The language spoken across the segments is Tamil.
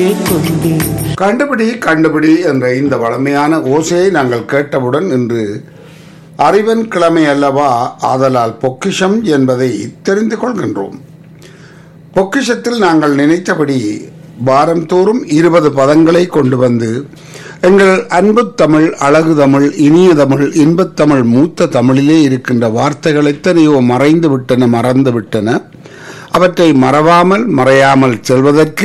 கொண்டு கண்டுபிடி கண்டுபிடி என்ற இந்த வளமையான ஓசையை நாங்கள் கேட்டவுடன் இன்று அறிவன் கிழமை அல்லவா ஆதலால் பொக்கிஷம் என்பதை தெரிந்து கொள்கின்றோம் பொக்கிஷத்தில் நாங்கள் நினைத்தபடி வாரந்தோறும் இருபது பதங்களை கொண்டு வந்து எங்கள் அன்பு தமிழ் அழகு தமிழ் இனிய தமிழ் இன்பத் தமிழ் மூத்த தமிழிலே இருக்கின்ற வார்த்தைகள் எத்தனையோ மறைந்து விட்டன மறந்து விட்டன அவற்றை மறவாமல் மறையாமல் செல்வதற்கு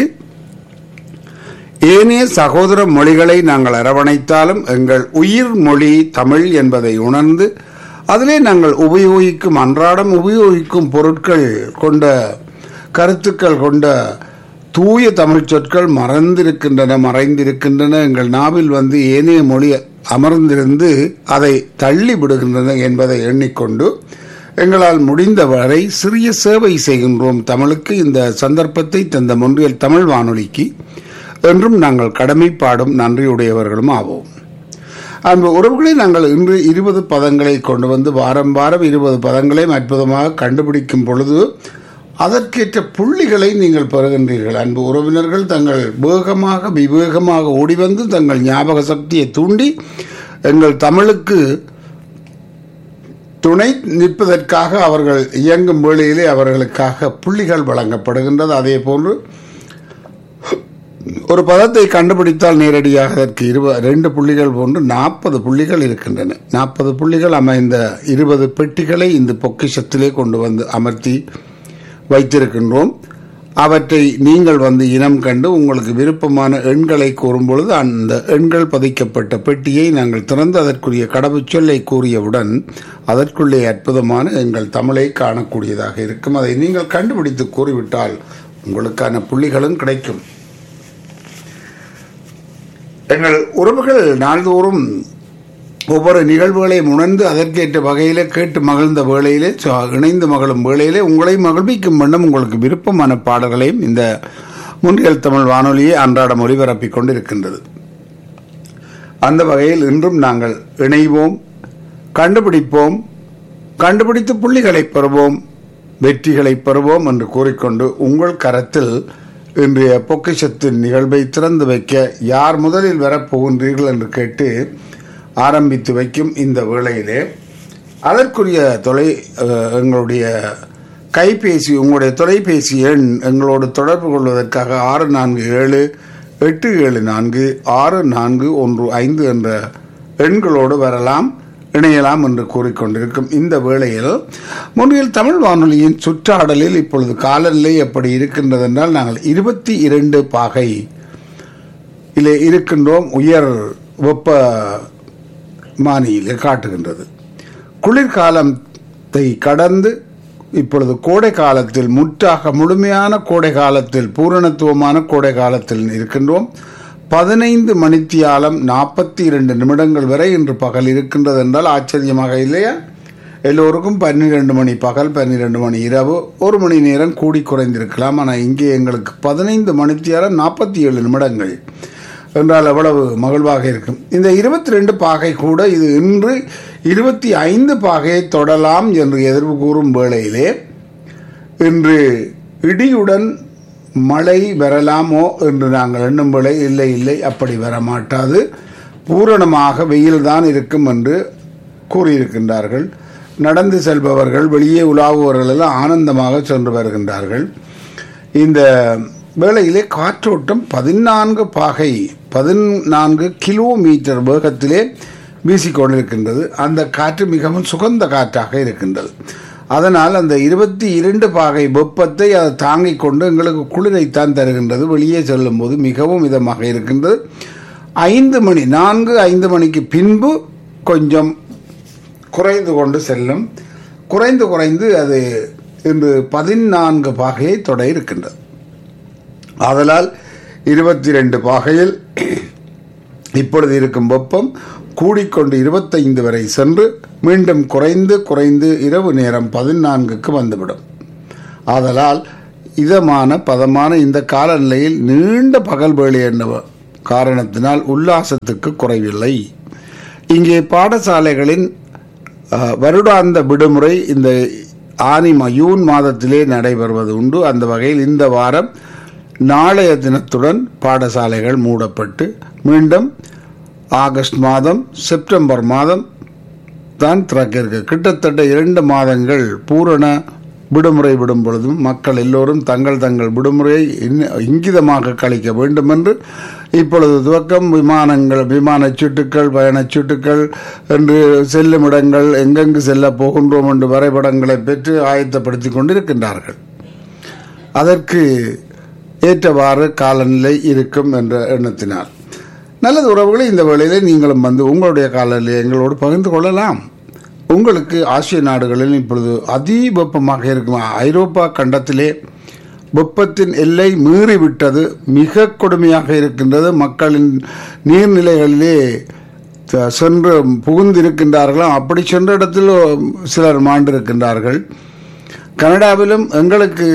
ஏனைய சகோதர மொழிகளை நாங்கள் அரவணைத்தாலும் எங்கள் உயிர் மொழி தமிழ் என்பதை உணர்ந்து அதிலே நாங்கள் உபயோகிக்கும் அன்றாடம் உபயோகிக்கும் பொருட்கள் கொண்ட கருத்துக்கள் கொண்ட தூய தமிழ் சொற்கள் மறந்திருக்கின்றன மறைந்திருக்கின்றன எங்கள் நாவில் வந்து ஏனைய மொழி அமர்ந்திருந்து அதை தள்ளி விடுகின்றன என்பதை எண்ணிக்கொண்டு எங்களால் முடிந்தவரை சிறிய சேவை செய்கின்றோம் தமிழுக்கு இந்த சந்தர்ப்பத்தை தந்த மொன்றியல் தமிழ் வானொலிக்கு என்றும் நாங்கள் கடமைப்பாடும் நன்றியுடையவர்களும் ஆவோம் அன்பு உறவுகளை நாங்கள் இன்று இருபது பதங்களை கொண்டு வந்து வாரம் வாரம் இருபது பதங்களையும் அற்புதமாக கண்டுபிடிக்கும் பொழுது அதற்கேற்ற புள்ளிகளை நீங்கள் பெறுகின்றீர்கள் அன்பு உறவினர்கள் தங்கள் வேகமாக விவேகமாக ஓடிவந்து தங்கள் ஞாபக சக்தியை தூண்டி எங்கள் தமிழுக்கு துணை நிற்பதற்காக அவர்கள் இயங்கும் வேளையிலே அவர்களுக்காக புள்ளிகள் வழங்கப்படுகின்றது அதே போன்று ஒரு பதத்தை கண்டுபிடித்தால் நேரடியாக அதற்கு இருப ரெண்டு புள்ளிகள் போன்று நாற்பது புள்ளிகள் இருக்கின்றன நாற்பது புள்ளிகள் அமைந்த இருபது பெட்டிகளை இந்த பொக்கிஷத்திலே கொண்டு வந்து அமர்த்தி வைத்திருக்கின்றோம் அவற்றை நீங்கள் வந்து இனம் கண்டு உங்களுக்கு விருப்பமான எண்களை கூறும் பொழுது அந்த எண்கள் பதிக்கப்பட்ட பெட்டியை நாங்கள் திறந்து அதற்குரிய கடவுச்சொல்லை கூறியவுடன் அதற்குள்ளே அற்புதமான எங்கள் தமிழை காணக்கூடியதாக இருக்கும் அதை நீங்கள் கண்டுபிடித்து கூறிவிட்டால் உங்களுக்கான புள்ளிகளும் கிடைக்கும் எங்கள் உறவுகள் நாள்தோறும் ஒவ்வொரு நிகழ்வுகளையும் உணர்ந்து அதற்கேற்ற வகையிலே கேட்டு மகிழ்ந்த வேளையிலே ச- இணைந்து மகிழும் வேளையிலே உங்களை மகிழ்விக்கும் வண்ணம் உங்களுக்கு விருப்பமான பாடல்களையும் இந்த முன்றியல் தமிழ் வானொலியை அன்றாடம் ஒலிபரப்பிக் கொண்டிருக்கின்றது அந்த வகையில் இன்றும் நாங்கள் இணைவோம் கண்டுபிடிப்போம் கண்டுபிடித்து புள்ளிகளை பெறுவோம் வெற்றிகளை பெறுவோம் என்று கூறிக்கொண்டு உங்கள் கரத்தில் இன்றைய பொக்கிஷத்தின் நிகழ்வை திறந்து வைக்க யார் முதலில் வரப்போகின்றீர்கள் என்று கேட்டு ஆரம்பித்து வைக்கும் இந்த வேளையிலே அதற்குரிய தொலை அஹ், எங்களுடைய கைபேசி உங்களுடைய தொலைபேசி எண் எங்களோடு தொடர்பு கொள்வதற்காக ஆறு நான்கு ஏழு எட்டு ஏழு நான்கு ஆறு நான்கு ஒன்று ஐந்து என்ற எண்களோடு வரலாம் இணையலாம் என்று கூறிக்கொண்டிருக்கும் இந்த வேளையில் முன்னில் தமிழ் வானொலியின் சுற்றாடலில் இப்பொழுது காலநிலை எப்படி இருக்கின்றது என்றால் நாங்கள் இருபத்தி இரண்டு பாகை இலே இருக்கின்றோம் உயர் வெப்ப மானியிலே காட்டுகின்றது குளிர்காலத்தை கடந்து இப்பொழுது கோடை காலத்தில் முற்றாக முழுமையான கோடை காலத்தில் பூரணத்துவமான கோடை காலத்தில் இருக்கின்றோம் பதினைந்து மணித்தியாலம் நாற்பத்தி இரண்டு நிமிடங்கள் வரை இன்று பகல் இருக்கின்றது என்றால் ஆச்சரியமாக இல்லையா எல்லோருக்கும் பன்னிரண்டு மணி பகல் பன்னிரண்டு மணி இரவு ஒரு மணி நேரம் கூடி குறைந்திருக்கலாம் ஆனால் இங்கே எங்களுக்கு பதினைந்து மணித்தியாலம் நாற்பத்தி ஏழு நிமிடங்கள் என்றால் எவ்வளவு மகிழ்வாக இருக்கும் இந்த இருபத்தி ரெண்டு பாகை கூட இது இன்று இருபத்தி ஐந்து பாகையை தொடலாம் என்று எதிர்வு கூறும் வேளையிலே இன்று இடியுடன் மழை வரலாமோ என்று நாங்கள் எண்ணும் வேளை இல்லை இல்லை அப்படி வரமாட்டாது பூரணமாக வெயில்தான் இருக்கும் என்று கூறியிருக்கின்றார்கள் நடந்து செல்பவர்கள் வெளியே உலாவுபவர்கள் எல்லாம் ஆனந்தமாக சென்று வருகின்றார்கள் இந்த வேளையிலே காற்றோட்டம் பதினான்கு பாகை பதினான்கு கிலோமீட்டர் வேகத்திலே வீசிக்கொண்டிருக்கின்றது அந்த காற்று மிகவும் சுகந்த காற்றாக இருக்கின்றது அதனால் அந்த இருபத்தி இரண்டு பாகை வெப்பத்தை அதை தாங்கிக் கொண்டு எங்களுக்கு குளிரைத்தான் தருகின்றது வெளியே செல்லும் போது மிகவும் இதமாக இருக்கின்றது ஐந்து மணி நான்கு ஐந்து மணிக்கு பின்பு கொஞ்சம் குறைந்து கொண்டு செல்லும் குறைந்து குறைந்து அது இன்று பதினான்கு பாகையை தொட இருக்கின்றது ஆதலால் இருபத்தி ரெண்டு பாகையில் இப்பொழுது இருக்கும் வெப்பம் கூடிக்கொண்டு இருபத்தைந்து வரை சென்று மீண்டும் குறைந்து குறைந்து இரவு நேரம் பதினான்குக்கு வந்துவிடும் ஆதலால் இதமான பதமான இந்த காலநிலையில் நீண்ட பகல் வேலை என்ற காரணத்தினால் உல்லாசத்துக்கு குறைவில்லை இங்கே பாடசாலைகளின் அஹ், வருடாந்த விடுமுறை இந்த ஆனி ம- ஜூன் மாதத்திலே நடைபெறுவது உண்டு அந்த வகையில் இந்த வாரம் நாளைய தினத்துடன் பாடசாலைகள் மூடப்பட்டு மீண்டும் ஆகஸ்ட் மாதம் செப்டம்பர் மாதம் தான் திறக்க இருக்கு கிட்டத்தட்ட இரண்டு மாதங்கள் பூரண விடுமுறை விடும் பொழுதும் மக்கள் எல்லோரும் தங்கள் தங்கள் விடுமுறையை இன்ன- இங்கிதமாக கழிக்க வேண்டும் என்று இப்பொழுது துவக்கம் விமானங்கள் விமானச் சீட்டுக்கள் பயணச் சீட்டுக்கள் என்று செல்லும் இடங்கள் எங்கெங்கு செல்ல போகின்றோம் என்று வரைபடங்களை பெற்று ஆயத்தப்படுத்தி கொண்டிருக்கின்றார்கள் அதற்கு ஏற்றவாறு காலநிலை இருக்கும் என்ற எண்ணத்தினால் நல்லது உறவுகளை இந்த வேளையிலே நீங்களும் வந்து உங்களுடைய காலநிலையை எங்களோடு பகிர்ந்து கொள்ளலாம் உங்களுக்கு ஆசிய நாடுகளில் இப்பொழுது அதி வெப்பமாக இருக்கும் ஐரோப்பா கண்டத்திலே வெப்பத்தின் எல்லை மீறிவிட்டது மிக கொடுமையாக இருக்கின்றது மக்களின் நீர்நிலைகளிலே த- சென்று புகுந்திருக்கின்றார்களாம் அப்படி சென்ற இடத்தில் சிலர் மாண்டிருக்கின்றார்கள் கனடாவிலும் எங்களுக்கு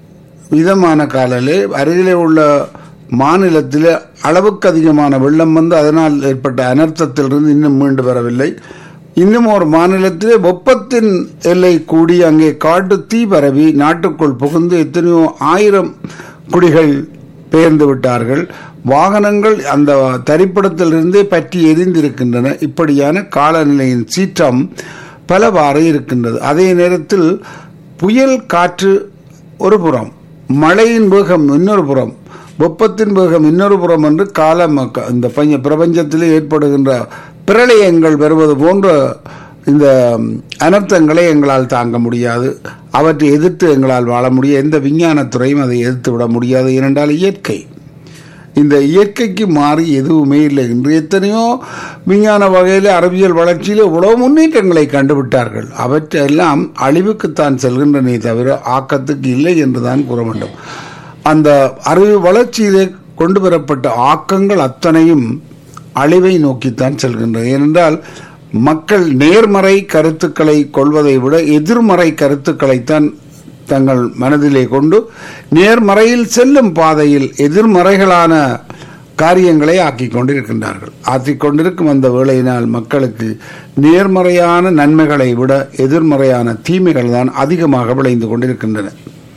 மிதமான காலையிலே அருகிலே உள்ள மாநிலத்தில் அளவுக்கு அதிகமான வெள்ளம் வந்து அதனால் ஏற்பட்ட அனர்த்தத்திலிருந்து இன்னும் மீண்டு வரவில்லை இன்னும் ஒரு மாநிலத்திலே வெப்பத்தின் எல்லை கூடி அங்கே காட்டு தீ பரவி நாட்டுக்குள் புகுந்து எத்தனையோ ஆயிரம் குடிகள் பெயர்ந்து விட்டார்கள் வாகனங்கள் அந்த தரிப்பிடத்திலிருந்தே பற்றி எரிந்திருக்கின்றன இப்படியான காலநிலையின் சீற்றம் பலவாறு இருக்கின்றது அதே நேரத்தில் புயல் காற்று ஒரு புறம் மழையின் வேகம் இன்னொரு புறம் வெப்பத்தின் வேகம் இன்னொரு புறம் என்று காலம் இந்த பஞ்ச பிரபஞ்சத்திலே ஏற்படுகின்ற பிரளயங்கள் வருவது போன்ற இந்த அனர்த்தங்களை எங்களால் தாங்க முடியாது அவற்றை எதிர்த்து எங்களால் வாழ முடியும் எந்த விஞ்ஞானத்துறையும் அதை எதிர்த்து விட முடியாது ஏனென்றால் இயற்கை இந்த இயற்கைக்கு மாறி எதுவுமே இல்லை இன்று எத்தனையோ விஞ்ஞான வகையில் அறிவியல் வளர்ச்சியில் இவ்வளவு முன்னேற்றங்களை கண்டுவிட்டார்கள் அவற்றெல்லாம் அழிவுக்குத்தான் செல்கின்றனே தவிர ஆக்கத்துக்கு இல்லை என்றுதான் கூற வேண்டும் அந்த அறிவு வளர்ச்சியிலே கொண்டு வரப்பட்ட ஆக்கங்கள் அத்தனையும் அழிவை நோக்கித்தான் செல்கின்றன ஏனென்றால் மக்கள் நேர்மறை கருத்துக்களை கொள்வதை விட எதிர்மறை கருத்துக்களைத்தான் தங்கள் மனதிலே கொண்டு நேர்மறையில் செல்லும் பாதையில் எதிர்மறைகளான காரியங்களை ஆக்கிக் கொண்டிருக்கின்றார்கள் ஆக்கிக் கொண்டிருக்கும் அந்த வேளையினால் மக்களுக்கு நேர்மறையான நன்மைகளை விட எதிர்மறையான தீமைகள் தான் அதிகமாக விளைந்து கொண்டிருக்கின்றன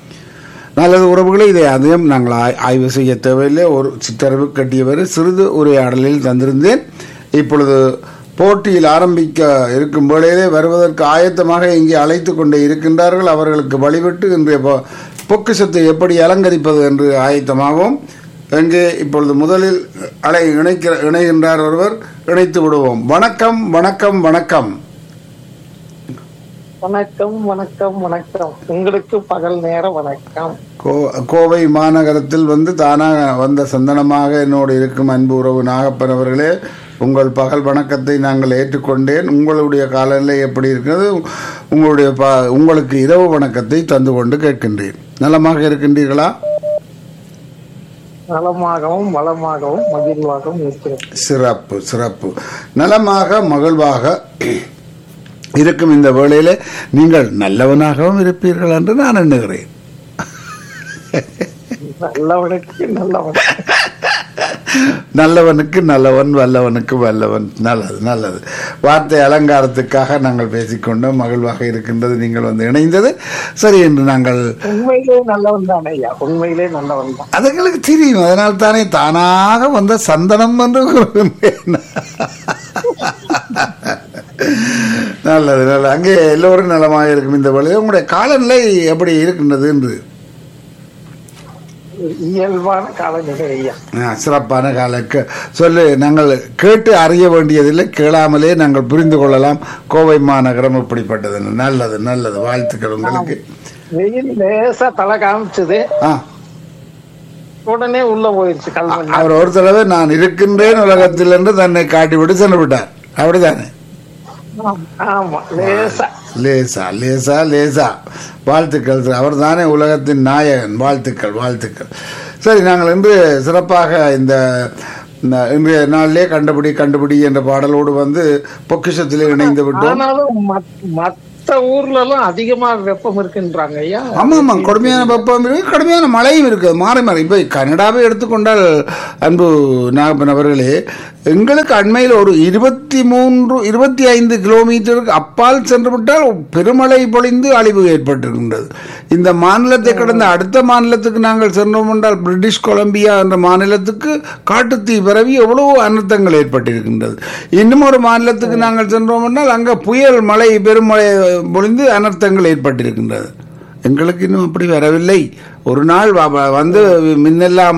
நல்லது உறவுகளை இதை அதிகம் நாங்கள் ஆய்- ஆய்வு செய்ய தேவையில்லை ஒரு சித்தரவு கட்டியவர் சிறிது உரையாடலில் தந்திருந்தேன் இப்பொழுது போட்டியில் ஆரம்பிக்க இருக்கும் வேளையிலே வருவதற்கு ஆயத்தமாக இங்கே அழைத்து கொண்டே இருக்கின்றார்கள் அவர்களுக்கு வழிவிட்டு இன்றைய பொ- பொக்கிஷத்தை எப்படி அலங்கரிப்பது என்று ஆயத்தமாகவும் எங்கே இப்பொழுது முதலில் அலை இணைக்கிற இணைகின்றார் ஒருவர் இணைத்து விடுவோம் வணக்கம் வணக்கம் வணக்கம் வணக்கம் வணக்கம் வணக்கம் உங்களுக்கு பகல் நேர வணக்கம் கோ- கோவை மாநகரத்தில் வந்து தானாக வந்த சந்தனமாக என்னோடு இருக்கும் அன்பு உறவு நாகப்பன் அவர்களே உங்கள் பகல் வணக்கத்தை நாங்கள் ஏற்றுக்கொண்டேன் உங்களுடைய காலநிலை எப்படி இருக்கிறது உங்களுடைய ப உங்களுக்கு இரவு வணக்கத்தை தந்து கொண்டு கேட்கின்றேன் நலமாக இருக்கின்றீர்களா நலமாகவும் வளமாகவும் மகிழ்வாகவும் இருக்கிறது சிறப்பு சிறப்பு நலமாக மகிழ்வாக இருக்கும் இந்த வேளையில நீங்கள் நல்லவனாகவும் இருப்பீர்கள் என்று நான் எண்ணுகிறேன் நல்லவனுக்கு நல்லவன் நல்லவனுக்கு நல்லவன் வல்லவனுக்கு வல்லவன் நல்லது நல்லது வார்த்தை அலங்காரத்துக்காக நாங்கள் பேசிக்கொண்டோம் மகிழ்வாக இருக்கின்றது நீங்கள் வந்து இணைந்தது சரி என்று நாங்கள் உண்மையிலே நல்லவன் தான் ஐயா உண்மையிலே நல்லவன் தான் அது எங்களுக்கு தெரியும் அதனால் தானே தானாக வந்த சந்தனம் என்று கூறுகின்றேன் நல்லது நல்லது அங்கே எல்லோரும் நலமாக இருக்கும் இந்த வழியில் உங்களுடைய காலநிலை எப்படி இருக்கின்றது என்று இயல்பான காலநிலை ஐயா ஆ, சிறப்பான கால கே- சொல்லு நாங்கள் கேட்டு அறிய வேண்டியதில்லை கேளாமலே நாங்கள் புரிந்து கொள்ளலாம் கோவை மாநகரம் இப்படிப்பட்டது நல்லது நல்லது வாழ்த்துக்கள் உங்களுக்கு வெயில் லேசா தலை காமிச்சது ஆ உடனே உள்ள போயிருச்சு கல்மணி அவர் ஒரு தடவை நான் இருக்கின்றேன் உலகத்தில் என்று தன்னை காட்டிவிட்டு சென்று விட்டார் அப்படிதானே ஆமா லேசா லேசா லேசா லேசா வாழ்த்துக்கள் அவர் தானே உலகத்தின் நாயகன் வாழ்த்துக்கள் வாழ்த்துக்கள் சரி நாங்கள் இன்று சிறப்பாக இந்த இந்த இன்றைய நாளிலே கண்டுபிடி கண்டுபிடி என்ற பாடலோடு வந்து பொக்கிஷத்திலே இணைந்து விட்டோம் ஆனாலும் மத்- மத்த மத்த ஊர்ல எல்லாம் அதிகமா வெப்பம் இருக்குன்றாங்க ஐயா ஆமா ஆமா கடுமையான வெப்பம் இருக்கு கடுமையான மழையும் இருக்கு மாறி மாறி இப்போ கனடாவை எடுத்துக்கொண்டால் அன்பு நாகப்பன் அவர்களே எங்களுக்கு அண்மையில் ஒரு இருபத்தி மூன்று இருபத்தி ஐந்து கிலோமீட்டருக்கு அப்பால் சென்று விட்டால் பெருமழை பொழிந்து அழிவு ஏற்பட்டிருக்கின்றது இந்த மாநிலத்தை கடந்த அடுத்த மாநிலத்துக்கு நாங்கள் சென்றோம் என்றால் பிரிட்டிஷ் கொலம்பியா என்ற மாநிலத்துக்கு காட்டுத்தீ பரவி எவ்வளவோ அனர்த்தங்கள் ஏற்பட்டிருக்கின்றது இன்னும் ஒரு மாநிலத்துக்கு நாங்கள் சென்றோம் என்றால் அங்கே புயல் மழை பெருமழை பொழிந்து அனர்த்தங்கள் ஏற்பட்டிருக்கின்றது எங்களுக்கு இன்னும் அப்படி வரவில்லை ஒரு நாள் வ- வ- வந்து மின்னெல்லாம்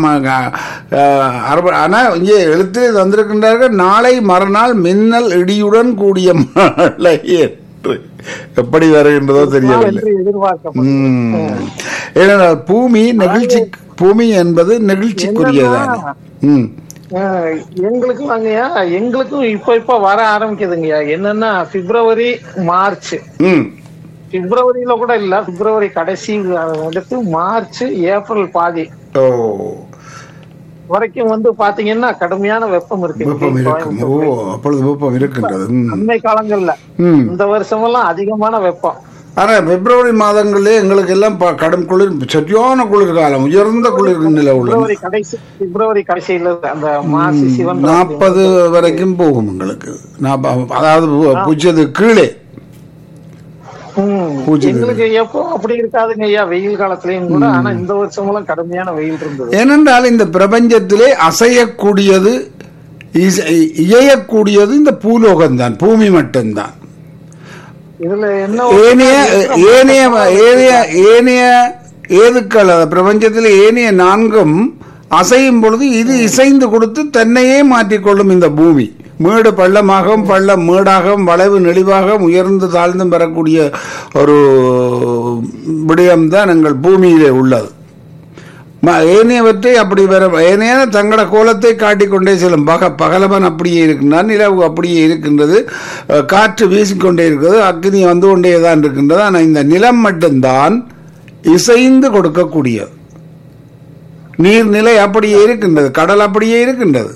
ஆனால் இங்கே எழுத்தில் வந்திருக்கின்றார்கள் நாளை மறுநாள் மின்னல் இடியுடன் கூடிய மழை என்று எப்படி வருகின்றதோ தெரியவில்லை என்று எதிர்பார்க்கப்படும் ம். ஏனென்றால் பூமி நெகிழ்ச்சி பூமி என்பது நெகிழ்ச்சிக்குரியதான ம் அஹ் எங்களுக்கும் அங்கயா எங்களுக்கும் இப்ப இப்ப வர ஆரம்பிக்குதுங்கய்யா என்னன்னா பிப்ரவரி மார்ச் ம் பிப்ரவரியில கூட இல்ல பிப்ரவரி கடைசி அடுத்து மார்ச் ஏப்ரல் பாதி ஓ வரைக்கும் வந்து பாத்தீங்கன்னா கடுமையான வெப்பம் இருக்கு வெப்பம் இருக்கும் ஓ அப்பொழுது வெப்பம் இருக்கின்றது ம் அண்மை காலங்கள்ல ம் இந்த வருஷமெல்லாம் அதிகமான வெப்பம் ஆனா பிப்ரவரி மாதங்களிலே எங்களுக்கு எல்லாம் ப- கடும் குளிர் சரியான குளிர்காலம் உயர்ந்த குளிர் நிலை உள்ளது பிப்ரவரி கடைசி பிப்ரவரி கடைசியில அந்த மாசி சிவன் நாற்பது வரைக்கும் போகும் எங்களுக்கு நாப்ப- அதாவது பூ- பூஜ்ஜியத்து கீழே ம். பூஜை எங்களுக்கு எப்போ அப்படி இருக்காதுங்க ஐயா வெயில் காலத்துலயும் கூட ஆனா இந்த வருஷமெல்லாம் கடுமையான வெயில் இருந்தது ஏனென்றால் இந்த பிரபஞ்சத்திலே அசையக்கூடியது இசை- இயையக்கூடியது இந்த பூலோகம்தான் பூமி மட்டும்தான் இதுல என்ன ஏனைய ஏனைய ஏனைய ஏனைய ஏதுக்கள் அதாவது பிரபஞ்சத்தில் ஏனைய நான்கும் அசையும் பொழுது இது இசைந்து கொடுத்து தன்னையே மாற்றிக்கொள்ளும் இந்த பூமி மேடு பள்ளமாகவும் பள்ளம் மேடாகவும் வளைவு நெளிவாகவும் உயர்ந்து தாழ்ந்தும் பெறக்கூடிய ஒரு விடயம்தான் எங்கள் பூமியிலே உள்ளது ம- ஏனையவற்றை அப்படி வர ஏனைய தங்கள கோலத்தை காட்டிக்கொண்டே செல்லும் பக பகலவன் அப்படியே இருக்கின்றான் நிலவு அப்படியே இருக்கின்றது அஹ், காற்று வீசிக்கொண்டே இருக்கிறது அக்னி வந்து கொண்டே தான் இருக்கின்றது ஆனால் இந்த நிலம் மட்டும்தான் இசைந்து கொடுக்கக்கூடியது நீர்நிலை அப்படியே இருக்கின்றது கடல் அப்படியே இருக்கின்றது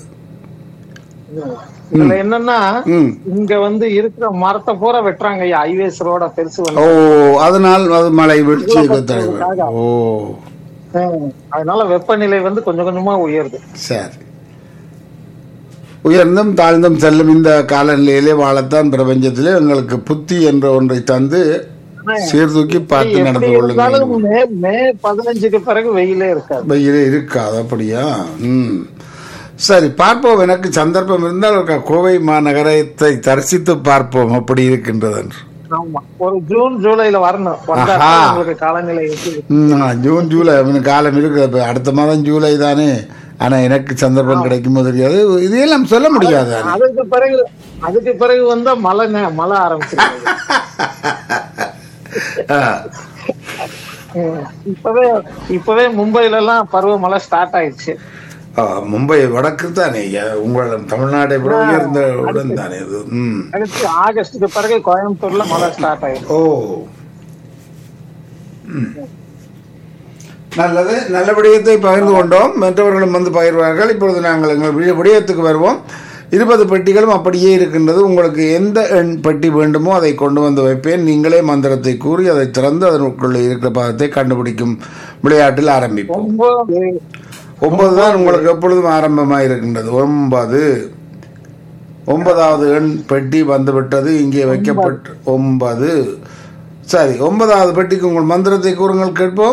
இதுல என்னன்னா ம் இங்க வந்து இருக்கிற மரத்தை பூரா வெட்டுறாங்க ஐயா ஹைவேஸ் ரோட பெருசு வந்து ஓ அதனால் அது மழை வீழ்ச்சி தலைவர் ஓ ம். அதனால வெப்பநிலை வந்து கொஞ்சம் கொஞ்சமா உயருது சரி உயர்ந்தும் தாழ்ந்தும் செல்லும் இந்த காலநிலையிலே வாழத்தான் பிரபஞ்சத்திலே எங்களுக்கு புத்தி என்ற ஒன்றை தந்து சீர்தூக்கி பார்த்து எப்படி நடந்து இருந்தாலும் கொள்ளுங்கள் மே மே பதினஞ்சுக்கு பிறகு வெயிலே இருக்காது வெயிலே இருக்காது அப்படியா ம் சரி பார்ப்போம் எனக்கு சந்தர்ப்பம் இருந்தால் ஒரு கோவை மாநகரத்தை தரிசித்து பார்ப்போம் அப்படி இருக்கின்றது என்று ஆமா ஒரு ஜூன் ஜூலைல வரணும் வந்தா ஆஹா. தான் உங்களுக்கு காலநிலை எப்படி இருக்கு. ம், ஆ, ஜூன் ஜூலை அவனுக்கு காலம் இருக்குது இப்ப அடுத்த மாதம் ஜூலை தானே ஆனா எனக்கு சந்தர்ப்பம் கிடைக்குமோ தெரியாது இதையெல்லாம் சொல்ல முடியாது அதுக்கு பிறகு அதுக்கு பிறகு வந்தா மழை நே- மழை ஆரம்பிச்சிருக்கு ஆ. ம். இப்பவே இப்பவே மும்பைல எல்லாம் பருவமழை ஸ்டார்ட் ஆயிடுச்சு ஆ, மும்பை வடக்கு தானே ஐயா. உங்கள் தமிழ்நாட்டை விட உயர்ந்த உடன் தானே அது ம் அடுத்து ஆகஸ்டுக்கு பிறகு கோயம்புத்தூர்ல மழை ஸ்டார்ட் ஆயிடுச்சு ஓ ம். நல்லது நல்ல விடயத்தை பகிர்ந்து கொண்டோம் மற்றவர்களும் வந்து பகிர்வார்கள் இப்பொழுது நாங்கள் எங்கள் வி- விடயத்துக்கு வருவோம் இருபது பெட்டிகளும் அப்படியே இருக்கின்றது உங்களுக்கு எந்த எண் பெட்டி வேண்டுமோ அதை கொண்டு வந்து வைப்பேன் நீங்களே மந்திரத்தை கூறி அதை திறந்து அதனுக்குள்ளே இருக்கிற பாகத்தை கண்டுபிடிக்கும் விளையாட்டில் ஆரம்பிப்போம் ஒன்பது ஒன்பது தான் உங்களுக்கு எப்பொழுதும் ஆரம்பமாக இருக்கின்றது ஒன்பது ஒன்பதாவது எண் பெட்டி வந்துவிட்டது இங்கே வைக்கப்பட்டு ஒன்பது சரி ஒன்பதாவது பெட்டிக்கு உங்கள் மந்திரத்தை கூறுங்கள் கேட்போம்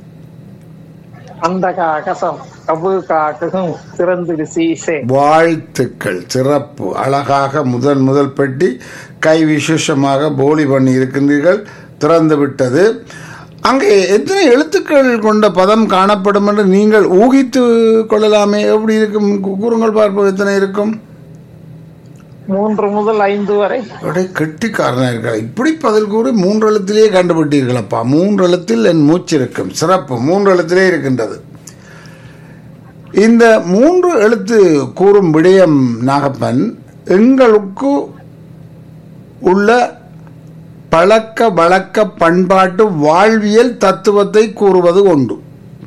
அந்த அகசம் கபு காக்கும் திறந்து சீசே வாழ்த்துக்கள் சிறப்பு அழகாக முதல் முதல் பெட்டி கை விசேஷமாக போலி பண்ணி இருக்கின்றீர்கள் திறந்து விட்டது அங்கே எத்தனை எழுத்துக்கள் கொண்ட பதம் காணப்படும் என்று நீங்கள் ஊகித்து கொள்ளலாமே எப்படி இருக்கும் கூ- கூறுங்கள் பார்ப்போம் எத்தனை இருக்கும் மூன்று முதல் ஐந்து வரை அப்படியே கெட்டிக்காரனா இருக்கிறார் இப்படி பதில் கூறி மூன்று எழுத்திலேயே கண்டுபிட்டீர்களப்பா மூன்று எழுத்தில் என் மூச்சு இருக்கும் சிறப்பு மூன்று எழுத்திலே இருக்கின்றது இந்த மூன்று எழுத்து கூறும் விடயம் நாகப்பன் எங்களுக்கு உள்ள பழக்க வழக்க பண்பாட்டு வாழ்வியல் தத்துவத்தை கூறுவது உண்டு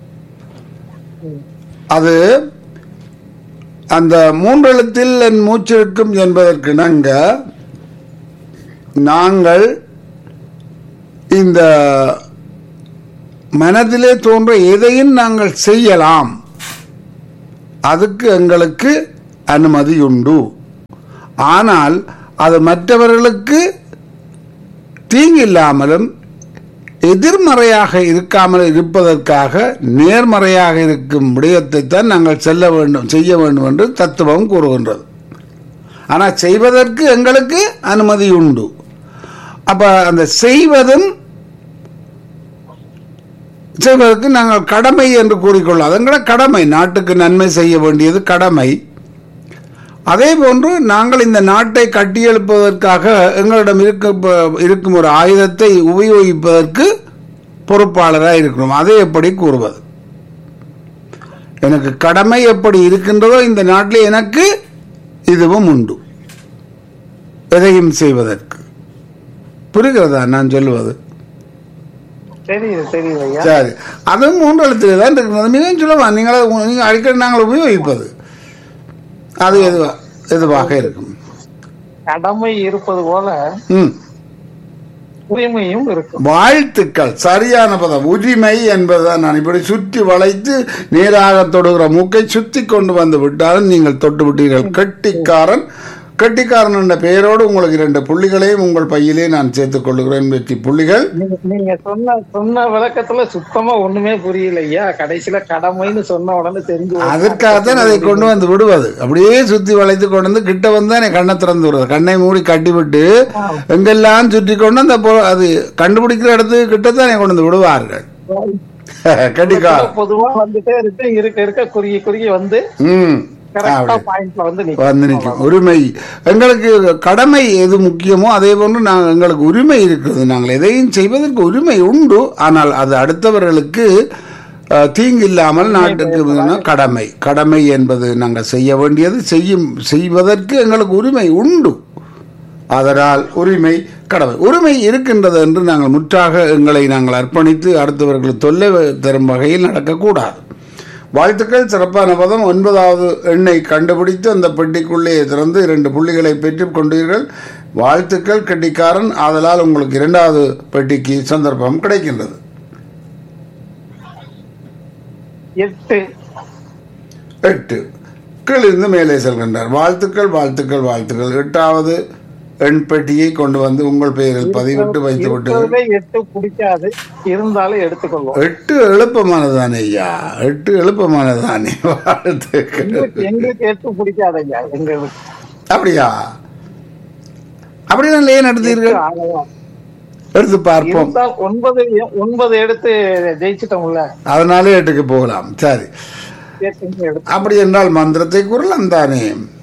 அது அந்த மூன்றெழுத்தில் என் மூச்சிருக்கும் என்பதற்கு இணங்க நாங்கள் இந்த மனதிலே தோன்ற எதையும் நாங்கள் செய்யலாம் அதுக்கு எங்களுக்கு அனுமதி உண்டு ஆனால் அது மற்றவர்களுக்கு தீங்கில்லாமலும் எதிர்மறையாக இருக்காமல் இருப்பதற்காக நேர்மறையாக இருக்கும் விடயத்தை தான் நாங்கள் செல்ல வேண்டும் செய்ய வேண்டும் என்று தத்துவம் கூறுகின்றது ஆனால் செய்வதற்கு எங்களுக்கு அனுமதி உண்டு அப்ப அந்த செய்வதும் செய்வதற்கு நாங்கள் கடமை என்று கூறிக்கொள்ளலாம் அதங்கட கடமை நாட்டுக்கு நன்மை செய்ய வேண்டியது கடமை அதே போன்று நாங்கள் இந்த நாட்டை கட்டியெழுப்பதற்காக எங்களிடம் இருக்க இருக்கும் ஒரு ஆயுதத்தை உபயோகிப்பதற்கு பொறுப்பாளராக இருக்கிறோம் அதை எப்படி கூறுவது எனக்கு கடமை எப்படி இருக்கின்றதோ இந்த நாட்டில் எனக்கு இதுவும் உண்டு எதையும் செய்வதற்கு புரிகிறதா நான் சொல்லுவது தெரியுது தெரியுது ஐயா சரி அதுவும் மூன்று எழுத்துல தான் இருக்கிறது மிகவும் சுலபம் நீங்களே நீங்கள் அடிக்கடி நாங்கள் உபயோகிப்பது அது எதுவா எதுவாக இருக்கும் கடமை இருப்பது போல ம் உரிமையும் இருக்கும் வாழ்த்துக்கள் சரியான பதம் உரிமை என்பதுதான் நான் இப்படி சுற்றி வளைத்து நேராக தொடுகிற மூக்கை சுத்தி கொண்டு வந்து விட்டாலும் நீங்கள் தொட்டு விட்டீர்கள் கெட்டிக்காரன் கெட்டிக்காரன் என்ற பெயரோடு உங்களுக்கு இரண்டு புள்ளிகளையும் உங்கள் பையிலே நான் சேர்த்துக் கொள்கிறேன் வெற்றி புள்ளிகள் நீங்க- நீங்க சொன்ன சொன்ன விளக்கத்துல சுத்தமா ஒண்ணுமே புரியல ஐயா கடைசியில கடமைன்னு சொன்ன உடனே தெரிஞ்சு போச்சு. அதற்காகத்தான் அதை கொண்டு வந்து விடுவது அப்படியே சுத்தி வளைத்து கொண்டு வந்து கிட்ட வந்து தான் கண்ணை திறந்து விடுறது கண்ணை மூடி கட்டி விட்டு எங்கெல்லாம் சுற்றி கொண்டு அந்த பொ- அது கண்டுபிடிக்கிற இடத்துக்கு கிட்டத்தானே கொண்டு வந்து விடுவார்கள் கட்டிக்காரன் பொதுவா வந்துட்டே இருக்கு இருக்க இருக்க குறுகி குறுகி வந்து ம் கரெக்டா அப்படி பாயிண்ட்ல வந்து நிக்கும். வந்து நிற்கும் உரிமை எங்களுக்கு கடமை எது முக்கியமோ அதே போன்று நாங்கள் எங்களுக்கு உரிமை இருக்கிறது நாங்கள் எதையும் செய்வதற்கு உரிமை உண்டு ஆனால் அது அடுத்தவர்களுக்கு அஹ், தீங்கு இல்லாமல் நாட்டுக்கு வேணும் கடமை கடமை என்பது நாங்கள் செய்ய வேண்டியது செய்யும் செய்வதற்கு எங்களுக்கு உரிமை உண்டு அதனால் உரிமை கடமை உரிமை இருக்கின்றது என்று நாங்கள் முற்றாக எங்களை நாங்கள் அர்ப்பணித்து அடுத்தவர்களுக்கு தொல்லை தரும் வகையில் நடக்கக்கூடாது வாழ்த்துக்கள் சிறப்பான பதம் ஒன்பதாவது எண்ணை கண்டுபிடித்து அந்த பெட்டிக்குள்ளே திறந்து இரண்டு புள்ளிகளை பெற்றுக் கொண்டீர்கள் வாழ்த்துக்கள் கெட்டிக்காரன் ஆதலால் உங்களுக்கு இரண்டாவது பெட்டிக்கு சந்தர்ப்பம் கிடைக்கின்றது எட்டு எட்டு கீழிருந்து மேலே செல்கின்றார் வாழ்த்துக்கள் வாழ்த்துக்கள் வாழ்த்துக்கள் எட்டாவது எண் பெட்டியை கொண்டு வந்து உங்கள் பெயரில் பதிவிட்டு வைத்து விட்டு இருப்பதுலே எட்டு பிடிக்காது இருந்தாலும் எடுத்துக்கொள்வோம் எட்டு எழுப்பமானதானே ஐயா எட்டு எழுப்பமானதானே வாழ்த்துக்கள் எங்களுக்கு எங்களுக்கு எட்டு பிடிக்காது ஐயா எங்களுக்கு அப்படியா அப்படி நான் ஏன் எடுத்தீர்கள் ஆகலாம். எடுத்து பார்ப்போம் இருந்தால் ஒன்பது ஒன்பது எடுத்து ஜெயிச்சிட்டோம்ல அதனாலே எட்டுக்கு போகலாம் சரி எட்டு எடுத்து அப்படி என்றால் மந்திரத்தை கூறலாம் தானே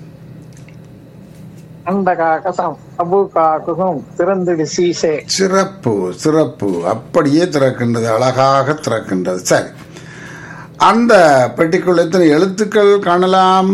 அந்த காக்கசம் அபு காக்குகம் திறந்துடு சீசே சிறப்பு சிறப்பு அப்படியே திறக்கின்றது அழகாக திறக்கின்றது சரி அந்த பெட்டிக்குள் எத்தனை எழுத்துக்கள் காணலாம்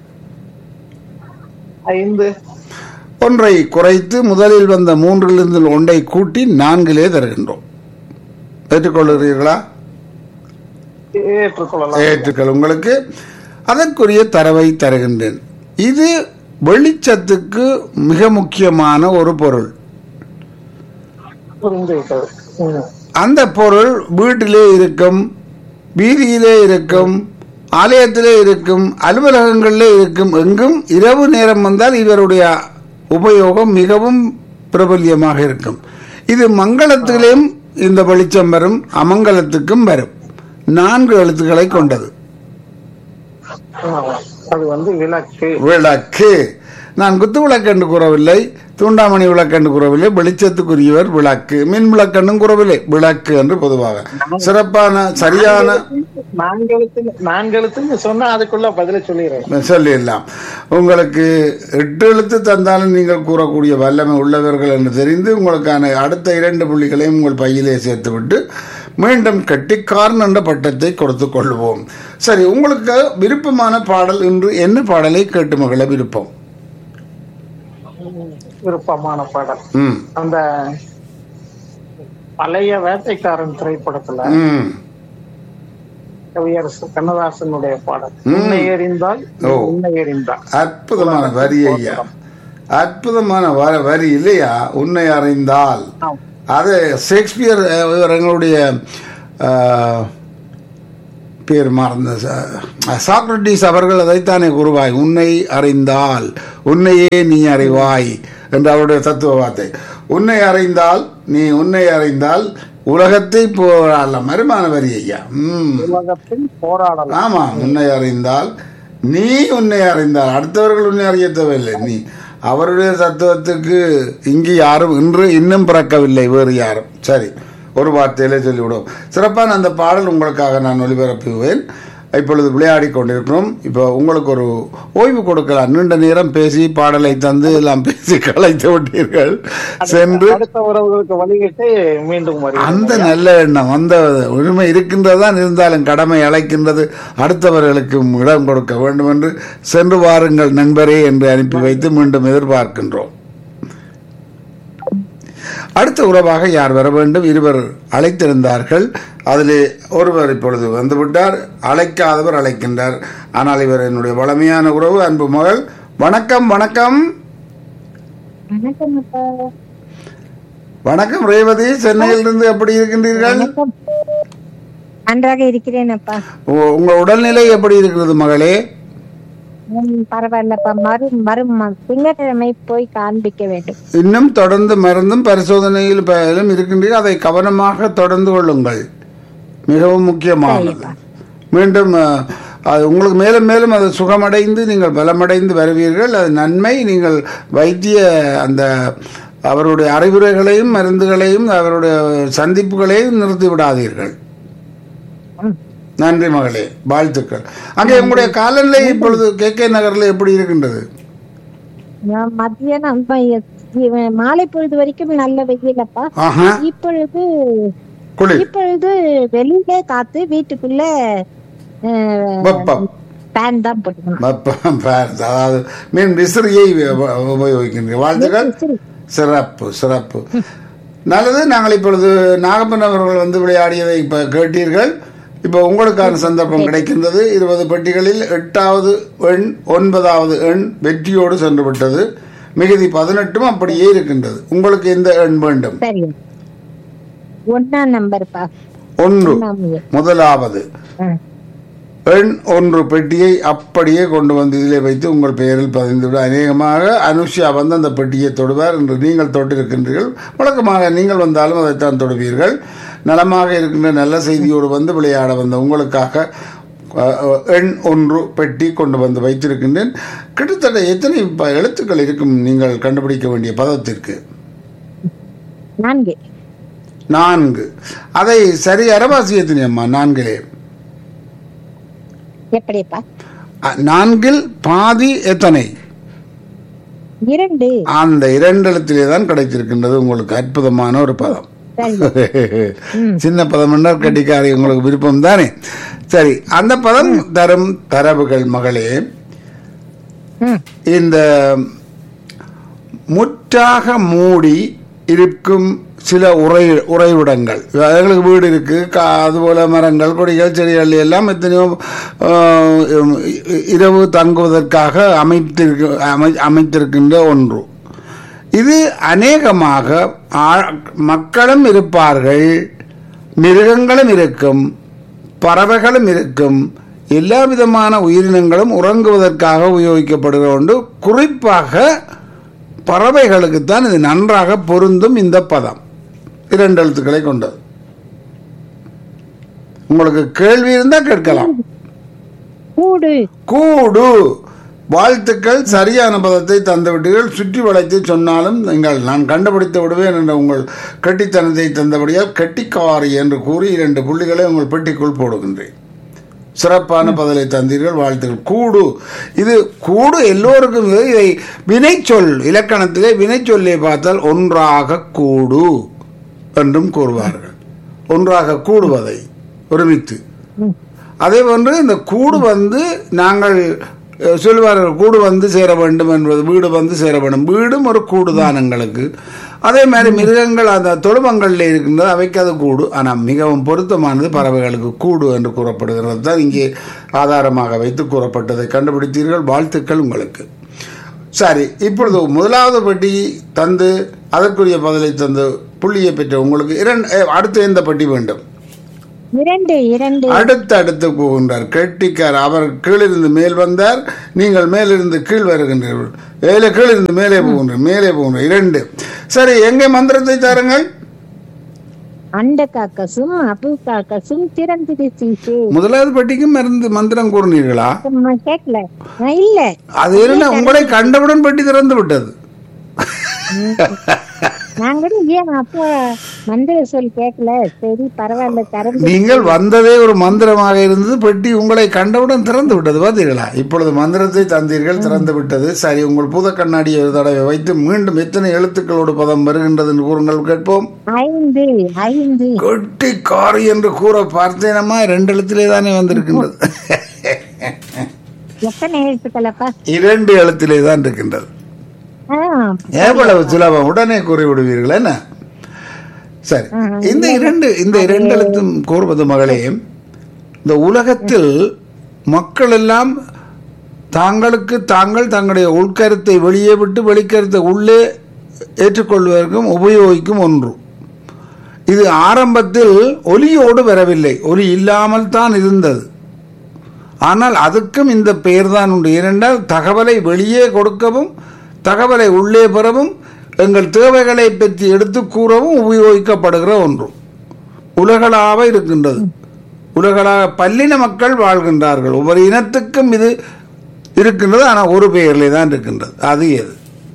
ஐந்து ஒன்றை குறைத்து முதலில் வந்த மூன்றிலிருந்து ஒன்றை கூட்டி நான்கிலே தருகின்றோம் ஏற்றுக்கொள்கிறீர்களா ஏற்றுக்கொள்ளலாம் ஏற்றுக்கள் உங்களுக்கு அதற்குரிய தரவை தருகின்றேன் இது வெளிச்சத்துக்கு மிக முக்கியமான ஒரு பொருள் புரிந்து விட்டது ம். அந்த பொருள் வீட்டிலே இருக்கும் வீதியிலே இருக்கும் ஆலயத்திலே இருக்கும் அலுவலகங்களிலே இருக்கும் எங்கும் இரவு நேரம் வந்தால் இவருடைய உபயோகம் மிகவும் பிரபல்யமாக இருக்கும் இது மங்களத்திலும் இந்த வெளிச்சம் வரும் அமங்கலத்துக்கும் வரும் நான்கு எழுத்துக்களை கொண்டது ஆமா. அது வந்து விளக்கு விளக்கு நான் குத்து விளக்கு என்று கூறவில்லை தூண்டாமணி விளக்கு என்று கூறவில்லை வெளிச்சத்துக்குரியவர் விளக்கு மின் விளக்கென்னும் கூறவில்லை விளக்கு என்று பொதுவாக சிறப்பான சரியான நான்கெழுத்து நான்கெழுத்துன்னு சொன்னா அதுக்குள்ள பதில சொல்லிடுறேன் சொல்லிடலாம் உங்களுக்கு எட்டு எழுத்து தந்தாலும் நீங்கள் கூறக்கூடிய வல்லமை உள்ளவர்கள் என்று தெரிந்து உங்களுக்கான அடுத்த இரண்டு புள்ளிகளையும் உங்கள் பையிலே சேர்த்துவிட்டு மீண்டும் கட்டிக்காரன் என்ற பட்டத்தை கொடுத்து கொள்வோம் சரி உங்களுக்கு விருப்பமான பாடல் இன்று என்ன பாடலை கேட்டு மகள விருப்பம் விருப்பமான பாடல் ம் அந்த பழைய வேட்டைக்காரன் திரைப்படத்துல ம் கவியரசு கண்ணதாசனுடைய பாடல் ம். உன்னை எறிந்தால் ஓ. உன்னை எறிந்தால் அற்புதமான வரி ஐயா அற்புதமான வ- வரி இல்லையா உன்னை அறிந்தால் ஆம். அது ஷேக்ஸ்பியர் அஹ், இவர் எங்களுடைய அஹ், பேர் மறந்த ச- சாக்ரட்டிஸ் அவர்கள் அதைத்தானே கூறுவாய் உன்னை அறிந்தால் உன்னையே நீ அறிவாய் என்று அவருடைய தத்துவ வார்த்தை உன்னை அறிந்தால் நீ உன்னை அறிந்தால் உலகத்தை போராடலாம் மருமான வரி ஐயா ம் உலகத்தில் போராடலாம் ஆமா உன்னை அறிந்தால் நீ உன்னை அறிந்தால் அடுத்தவர்கள் உன்னை அறிய தேவையில்லை நீ அவருடைய தத்துவத்துக்கு இங்கு யாரும் இன்று இன்னும் பிறக்கவில்லை வேறு யாரும் சரி ஒரு வார்த்தையிலே சொல்லிவிடுவோம் சிறப்பான அந்த பாடல் உங்களுக்காக நான் ஒளிபரப்புவேன் இப்பொழுது விளையாடி கொண்டிருக்கிறோம் இப்போ உங்களுக்கு ஒரு ஓய்வு கொடுக்கலாம் நீண்ட நேரம் பேசி பாடலை தந்து எல்லாம் பேசி கலைத்து விட்டீர்கள் சென்று அடுத்த உறவுகளுக்கு வழிகிட்டு மீண்டும் வருகிறோம் அந்த நல்ல எண்ணம் அந்த உரிமை இருக்கின்றதுதான் இருந்தாலும் கடமை அழைக்கின்றது அடுத்தவர்களுக்கும் இடம் கொடுக்க வேண்டும் என்று சென்று வாருங்கள் நண்பரே என்று அனுப்பி வைத்து மீண்டும் எதிர்பார்க்கின்றோம் அடுத்த உறவாக யார் வர வேண்டும் இருவர் அழைத்திருந்தார்கள் அதிலே ஒருவர் இப்பொழுது வந்துவிட்டார் அழைக்காதவர் அழைக்கின்றார் ஆனால் இவர் என்னுடைய வளமையான உறவு அன்பு மகள் வணக்கம் வணக்கம் வணக்கம் அப்பா வணக்கம் ரேவதி சென்னையிலிருந்து எப்படி இருக்கின்றீர்கள் வணக்கம் நன்றாக இருக்கிறேன் அப்பா உ- உங்க உடல்நிலை எப்படி இருக்கிறது மகளே ம், பரவாயில்லப்பா மறு மறு ம- திங்கட்கிழமை போய் காண்பிக்க வேண்டும் இன்னும் தொடர்ந்து மருந்தும் பரிசோதனையில் பயிலும் இருக்கின்றீர்கள் அதை கவனமாக தொடர்ந்து கொள்ளுங்கள் மிகவும் முக்கியமானது மீண்டும் அஹ், அது உங்களுக்கு மேலும் மேலும் அது சுகமடைந்து நீங்கள் பலமடைந்து வருவீர்கள் அது நன்மை நீங்கள் வைத்திய அந்த அவருடைய அறிவுரைகளையும் மருந்துகளையும் அவருடைய சந்திப்புகளையும் நிறுத்தி விடாதீர்கள் ம். நன்றி மகளே வாழ்த்துக்கள் அங்கே உங்களுடைய காலநிலை இப்பொழுது கே கே நகரில் எப்படி இருக்கின்றது நான் மத்தியானம் ம- இவ- மாலை பொழுது வரைக்கும் நல்ல வெயில் அப்பா ஆஹா இப்பொழுது குளிர் இப்பொழுது வெளியிலே காத்து வீட்டுக்குள்ள வெப்பம் ஃபேன் தான் போட்டுக்கணும் வெப்பம் பாரு. அதாவது மீன் விசிறியை உப- உபயோகிக்கின்றீர்கள் வாழ்த்துக்கள் சரி. சிறப்பு சிறப்பு நல்லது நாங்கள் இப்பொழுது நாகப்பன் அவர்கள் வந்து விளையாடியதை இப்போ கேட்டீர்கள் இப்போ உங்களுக்கான சந்தர்ப்பம் கிடைக்கின்றது இருபது பெட்டிகளில் எட்டாவது எண் ஒன்பதாவது எண் வெற்றியோடு சென்று விட்டது மிகுதி பதினெட்டும் அப்படியே இருக்கின்றது உங்களுக்கு எந்த எண் வேண்டும் சரி ஒன்னாம் நம்பர்ப்பா ஒன்று ஒன்னாம் எண். முதலாவது ம். எண் ஒன்று பெட்டியை அப்படியே கொண்டு வந்து இதிலே வைத்து உங்கள் பெயரில் பதிந்துவிட அநேகமாக அனுஷியா வந்து அந்த பெட்டியை தொடுவார் என்று நீங்கள் தொட்டிருக்கின்றீர்கள் வழக்கமாக நீங்கள் வந்தாலும் அதைத்தான் தொடுவீர்கள் நலமாக இருக்கின்ற நல்ல செய்தியோடு வந்து விளையாட வந்த உங்களுக்காக அஹ், அஹ், எண் ஒன்று பெட்டி கொண்டு வந்து வைத்திருக்கின்றேன் கிட்டத்தட்ட எத்தனை ப- எழுத்துக்கள் இருக்கும் நீங்கள் கண்டுபிடிக்க வேண்டிய பதத்திற்கு நான்கு நான்கு அதை சரி அரவாசி எத்தனை அம்மா நான்கிலே எப்படிப்பா அ, நான்கில் பாதி எத்தனை இரண்டு அந்த இரண்டு எழுத்திலே தான் கிடைத்திருக்கின்றது உங்களுக்கு அற்புதமான ஒரு பதம் சரி சின்ன பதம் என்றால் கட்டிக்காரி உங்களுக்கு விருப்பம் தானே சரி அந்த பதம் தரும் தரவுகள் மகளே ம் இந்த முற்றாக மூடி இருக்கும் சில உறை உறைவிடங்கள் எங்களுக்கு வீடு இருக்கு கா அதுபோல மரங்கள் கொடிகள் செடிகள் எல்லாம் எத்தனையோ ஆஹ், இ- இரவு தங்குவதற்காக அமைத்திருக்க அமை அமைத்திருக்கின்ற ஒன்று இது அநேகமாக ஆ- மக்களும் இருப்பார்கள் மிருகங்களும் இருக்கும் பறவைகளும் இருக்கும் எல்லா விதமான உயிரினங்களும் உறங்குவதற்காக உபயோகிக்கப்படுகிற ஒன்று குறிப்பாக பறவைகளுக்குத்தான் இது நன்றாக பொருந்தும் இந்த பதம் இரண்டு எழுத்துக்களை கொண்டது உங்களுக்கு கேள்வி இருந்தால் கேட்கலாம் கூடு கூடு வாழ்த்துக்கள் சரியான பதத்தை தந்துவிட்டீர்கள் சுற்றி வளைத்து சொன்னாலும் நீங்கள் நான் கண்டுபிடித்து விடுவேன் என்ற உங்கள் கெட்டித்தனத்தை தந்தபடியால் கெட்டிக்காரி என்று கூறி இரண்டு புள்ளிகளை உங்கள் பெட்டிக்குள் போடுகின்றேன் சிறப்பான பதிலை தந்தீர்கள் வாழ்த்துக்கள் கூடு இது கூடு எல்லோருக்கும் இது. இதை வினைச்சொல் இலக்கணத்திலே வினைச்சொல்லை பார்த்தால் ஒன்றாக கூடு என்றும் கூறுவார்கள் ஒன்றாக கூடுவதை ஒருமித்து ம். அதே போன்று இந்த கூடு வந்து நாங்கள் அஹ், சொல்லுவார்கள் கூடு வந்து சேர வேண்டும் என்பது வீடு வந்து சேர வேண்டும் வீடும் ஒரு கூடு தான் எங்களுக்கு அதே மாதிரி மிருகங்கள் அந்த தொழுவங்களில் இருக்கின்றது அவைக்கு அது கூடு ஆனால் மிகவும் பொருத்தமானது பறவைகளுக்கு கூடு என்று கூறப்படுகிறது தான் இங்கே ஆதாரமாக வைத்து கூறப்பட்டதை கண்டுபிடித்தீர்கள் வாழ்த்துக்கள் உங்களுக்கு சரி இப்பொழுது முதலாவது பெட்டி தந்து அதற்குரிய பதிலை தந்து புள்ளியை பெற்ற உங்களுக்கு இரண்டு அஹ், அடுத்து எந்த பெட்டி வேண்டும் இரண்டு இரண்டு அடுத்து அடுத்து போகின்றார் கெட்டிக்கார் அவர் கீழிருந்து மேல் வந்தார் நீங்கள் மேலிருந்து கீழ் வருகின்றீர்கள் மேலே கீழிருந்து மேலே போகின்றீர்கள் மேலே போகின்ற இரண்டு சரி எங்கே மந்திரத்தை தாருங்கள் அண்ட காக்கசும் அபு காக்கசும் திறந்திடு சீசே முதலாவது பெட்டிக்கும் மருந்து மந்திரம் கூறினீர்களா அம்மா கேட்கல நான் இல்ல அது என்ன உங்களை கண்டவுடன் பெட்டி திறந்து விட்டது நான் கூட ஏன் அப்போ மந்திர சொல் கேட்கல சரி பரவாயில்ல திறந்து நீங்கள் வந்ததே ஒரு மந்திரமாக இருந்தது பெட்டி உங்களை கண்டவுடன் திறந்து விட்டது பார்த்தீர்களா இப்பொழுது மந்திரத்தை தந்தீர்கள் திறந்து விட்டது சரி உங்கள் பூத கண்ணாடியை ஒரு தடவை வைத்து மீண்டும் எத்தனை எழுத்துக்களோடு பதம் வருகின்றது என்று கூறுங்கள் கேட்போம் ஐந்து ஐந்து கொட்டி காரி என்று கூற பார்த்தேனம்மா ரெண்டு எழுத்திலே தானே வந்திருக்கின்றது எத்தனை எழுத்துக்களப்பா இரண்டு எழுத்திலே தான் இருக்கின்றது ஆ, எவ்வளவு சுலபம் உடனே கூறி விடுவீர்கள் என்ன சரி இந்த இரண்டு இந்த இரண்டு எழுத்தும் கூறுவது மகளே இந்த உலகத்தில் மக்கள் எல்லாம் தாங்களுக்கு தாங்கள் தங்களுடைய உள்கருத்தை வெளியே விட்டு வெளிக்கருத்தை உள்ளே ஏற்றுக்கொள்வதற்கும் உபயோகிக்கும் ஒன்று இது ஆரம்பத்தில் ஒலியோடு வரவில்லை ஒலி இல்லாமல் தான் இருந்தது ஆனால் அதுக்கும் இந்த பெயர் தான் உண்டு ஏனென்றால் தகவலை வெளியே கொடுக்கவும் தகவலை உள்ளே பெறவும் எங்கள் தேவைகளை பற்றி எடுத்து கூறவும் உபயோகிக்கப்படுகிற ஒன்று உலகளாக இருக்கின்றது உலகளாக பல்லின மக்கள் வாழ்கின்றார்கள் ஒவ்வொரு இனத்துக்கும் இது இருக்கின்றது ஆனால் ஒரு பெயரிலே தான் இருக்கின்றது அது எது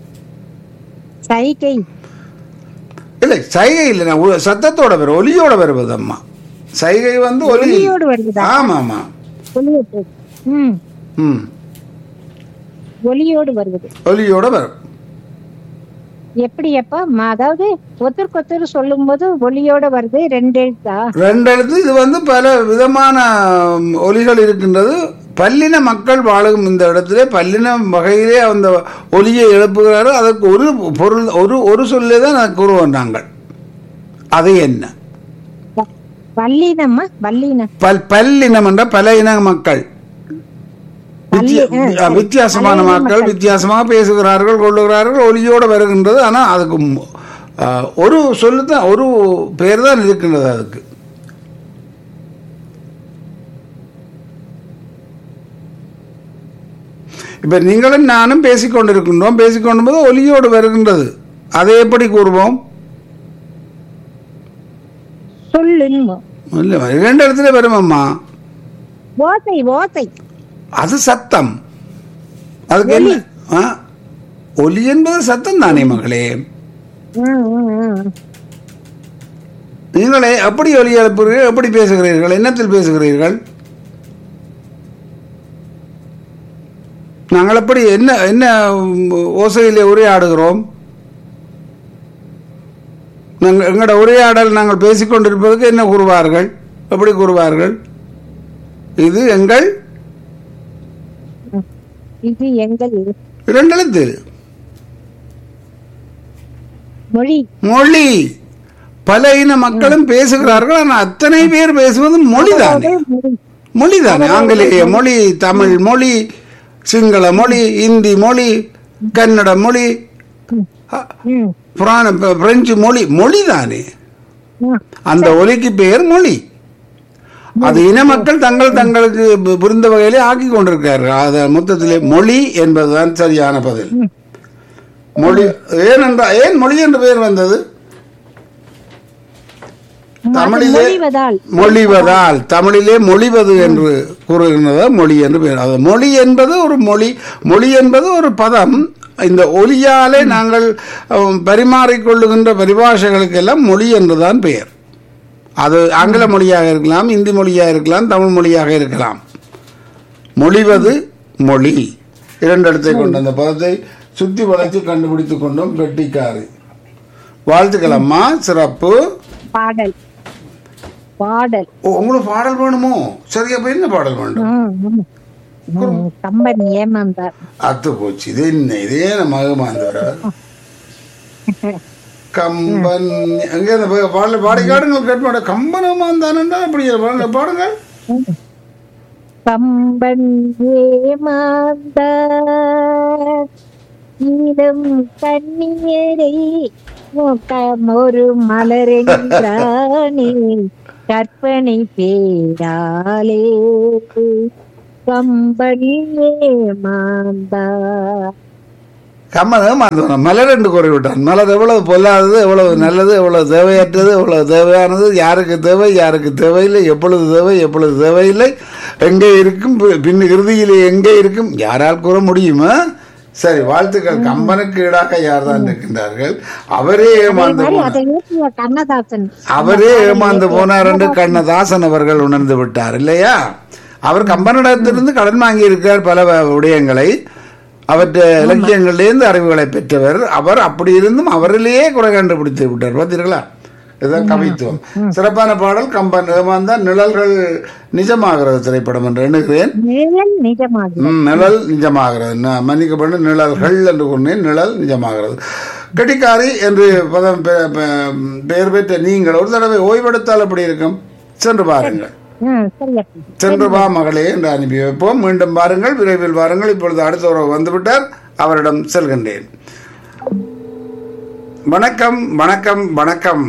சைகை இல்லை சைகை இல்லை நான் உ- சத்தத்தோட வரும் ஒலியோட வருவது அம்மா சைகை வந்து ஒலி ஒலியோடு வருகுதா ஆமா ஆமா ஒலியோடு ம் ம் ஒலியோடு வருவது ஒலியோட வரும் எப்படி அப்பா ம- அதாவது ஒருத்தருக்கு ஒருத்தர் சொல்லும் போது ஒலியோட வருது ரெண்டு எழுத்தா ரெண்டு எழுத்து இது வந்து பல விதமான ம், ஒலிகள் இருக்கின்றது பல்லின மக்கள் வாழும் இந்த இடத்திலே பல்லின வகையிலே அந்த ஒலியை எழுப்புகிறாரோ அதற்கு ஒரு பொருள் ஒரு ஒரு சொல்லே தான் அதை கூறுவோம் நாங்கள் அது என்ன வ- வல்லினம்மா வல்லினம் பல் பல்லினம் என்ற பல இன மக்கள் வித்தியா- பல்லி- ஆ, சரி. வித்தியாசமான பல இன மக்கள் மக்கள். வித்தியாசமாக பேசுகிறார்கள் கொள்ளுகிறார்கள் ஒலியோடு வருகின்றது ஆனால் அதுக்கு ம், ஆ, ஒரு சொல்லு தான் ஒரு பேர் தான் இருக்கின்றது அதுக்கு இப்ப நீங்களும் நானும் பேசிக்கொண்டிருக்கின்றோம் பேசிக்கொண்டிருப்பது ஒலியோடு வருகின்றது அதை எப்படி கூறுவோம் சொல்லுன்னு இல்லை இரண்டு இடத்துல வரும் அம்மா ஓசை ஓசை அது சத்தம் அதுக்கு என்ன ஆ? ஒலி என்பது சத்தம் தானே மகளே ம், ம், ம். நீங்களே எப்படி ஒலி எழுப்புகிறீர்கள் எப்படி பேசுகிறீர்கள் என்னத்தில் பேசுகிறீர்கள் நாங்கள் எப்படி என்ன என்ன உம், ஓசையிலே உரையாடுகிறோம் நாங்கள் எங்களோட உரையாடல் நாங்கள் பேசிக்கொண்டிருப்பதற்கு என்ன கூறுவார்கள் எப்படி கூறுவார்கள் இது எங்கள் இது எங்கள் இரண்டு எழுத்து மொழி மொழி பல இன மக்களும் பேசுகிறார்கள் ஆனால் அத்தனை பேர் பேசுவது மொழிதானே மொழி. மொழிதானே ஆங்கிலேய மொழி தமிழ் மொழி சிங்கள மொழி இந்தி மொழி கன்னட மொழி அ- ம், புராண ப- பிரெஞ்சு மொழி மொழிதானே ம். அந்த ஒலிக்கு பெயர் மொழி அது இன மக்கள் தங்கள் தங்களுக்கு பு- புரிந்த வகையிலே ஆக்கி கொண்டிருக்கிறார்கள் அது மொத்தத்திலே மொழி என்பதுதான் சரியான பதில் மொழி ஏனென்றா ஏன் மொழி என்று பெயர் வந்தது அது தமிழிலே மொழிவதால் மொழிவதால் தமிழிலே மொழிவது என்று கூறுகின்றதா மொழி என்று பெயர் அது மொழி என்பது ஒரு மொழி மொழி என்பது ஒரு பதம் இந்த ஒலியாலே நாங்கள் அஹ், பரிமாறிக்கொள்ளுகின்ற பரிபாஷைகளுக்கெல்லாம் மொழி என்றுதான் பெயர் அது ஆங்கில மொழியாக இருக்கலாம் இந்தி மொழியாக இருக்கலாம் தமிழ் மொழியாக இருக்கலாம் மொழிவது மொழி இரண்டு இடத்தை கொண்டு அந்த பதத்தை சுத்தி வளைத்து கண்டுபிடித்துக் கொண்டோம் கெட்டிக்காரி வாழ்த்துக்கள் அம்மா சிறப்பு பாடல் பாடல் ஓ உங்களுக்கு பாடல் வேணுமோ சரி அப்ப என்ன பாடல் வேண்டும் ம், ம். ம், கம்பன் ஏமாந்தார் அத்து போச்சு இது என்ன இதே நம்ம மகமாந்தவர் கம்பன் எங்க இந்த பா- பாடல் பாடி காடுங்கள் கேட்டு மாட்டேன் கம்பன் ஏமாந்தானண்டா அப்படி பாருங்க பாடுங்க கம்பன் ஏமாந்தார் நீளம் கண்ணியரை முகம் ஒரு மலரென்றானே கற்பனை பேராலே கம்பனியே மாந்தா கம்மன் ஏமாந்தவன் மலர் என்று கூறி விட்டான் மலர் எவ்வளவு பொல்லாதது எவ்வளவு நல்லது எவ்வளவு தேவையற்றது எவ்வளவு தேவையானது யாருக்கு தேவை யாருக்கு தேவையில்லை எப்பொழுது தேவை எப்பொழுது தேவையில்லை எங்கே இருக்கும் பி- பின் இறுதியில் எங்கே இருக்கும் யாரால் கூற முடியுமா சரி வாழ்த்துக்கள் கம்பனுக்கு ஈடாக யார் தான் இருக்கின்றார்கள் அவரே அதே ஏமாந்து மாதிரி போனார் அதை இயற்றிய கண்ணதாசன் அவரே ஏமாந்து போனார் என்று கண்ணதாசன் அவர்கள் உணர்ந்து விட்டார் இல்லையா அவர் கம்பனிடத்திலிருந்து கடன் வாங்கி இருக்கிறார் பல வ- விடயங்களை அவற்றை இலக்கியங்களிலிருந்து அறிவுகளை பெற்றவர் அவர் அப்படி இருந்தும் அவரிலேயே குறை கண்டுபிடித்து விட்டார் பார்த்தீர்களா இதுதான் கவித்துவம் சிறப்பான பாடல் கம்பன் ஏமாந்தான் நிழல்கள் நிஜமாகிறது திரைப்படம் என்று எண்ணுகிறேன் நிழல் நிஜமாகும் ம், நிழல் நிஜமாகிறது நான் மன்னிக்கப்பட்டு நிழல்கள் என்று சொன்னேன் நிழல் நிஜமாகிறது கெட்டிக்காரி என்று பதம் பெ- பெ- பெயர் பெற்ற நீங்கள் ஒரு தடவை ஓய்வெடுத்தால் அப்படி இருக்கும் சென்று பாருங்கள் ம் சரி அப்பா சென்று வா மகளே என்று அனுப்பி வைப்போம் மீண்டும் பாருங்கள் விரைவில் வாருங்கள் இப்பொழுது அடுத்த உறவு வந்துவிட்டார் அவரிடம் செல்கின்றேன் வணக்கம் வணக்கம் வணக்கம்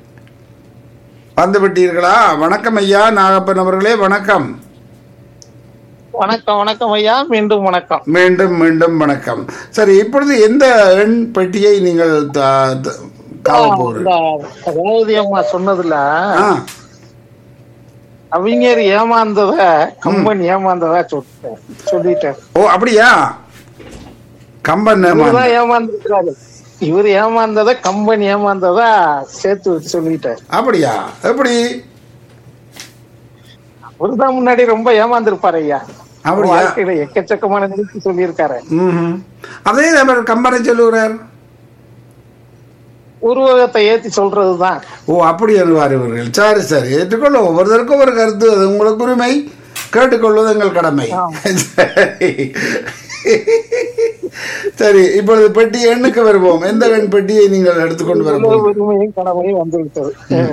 வந்து விட்டீர்களா வணக்கம் ஐயா நாகப்பன் அவர்களே வணக்கம் வணக்கம் வணக்கம் ஐயா மீண்டும் வணக்கம் மீண்டும் மீண்டும் வணக்கம் சரி இப்பொழுது எந்த எண் பெட்டியை நீங்கள் த- த- காவ இந்த போகிறீர்கள் ரேவதி அம்மா சொன்னதுல ஆ, கவிஞர் ஏமாந்தத கம்பன் ஏமாந்ததா சொல்லிட்டேன் சொல்லிட்டேன் ஓ அப்படியா கம்பன் ஏமாந்து. இவர்தான் ஏமாந்துருக்காரு இவர் ஏமாந்தத கம்பன் ஏமாந்ததா சேர்த்து வச்சு சொல்லிட்டேன் அப்படியா எப்படி அவர்தான் முன்னாடி ரொம்ப ஏமாந்திருப்பாரு ஐயா அப்படியா? வாழ்க்கையில எக்கச்சக்கமான நிறுத்தி சொல்லியிருக்காரு ம்ஹும். அதே அவர் கம்பனை சொல்லுகிறார் உருவகத்தை ஏத்தி சொல்றதுதான் ஓ அப்படி என்பார் இவர்கள் சரி சரி ஏற்றுக்கொள்ள ஒவ்வொருத்தருக்கும் ஒரு கருத்து அது உங்களுக்கு உரிமை கேட்டுக்கொள்வது எங்கள் கடமை சரி. சரி இப்பொழுது பெட்டி எண்ணுக்கு வருவோம் எந்த எண் பெட்டியை நீங்கள் எடுத்துக்கொண்டு வருவோம் உரிமையும் கடமையும் வந்து விட்டது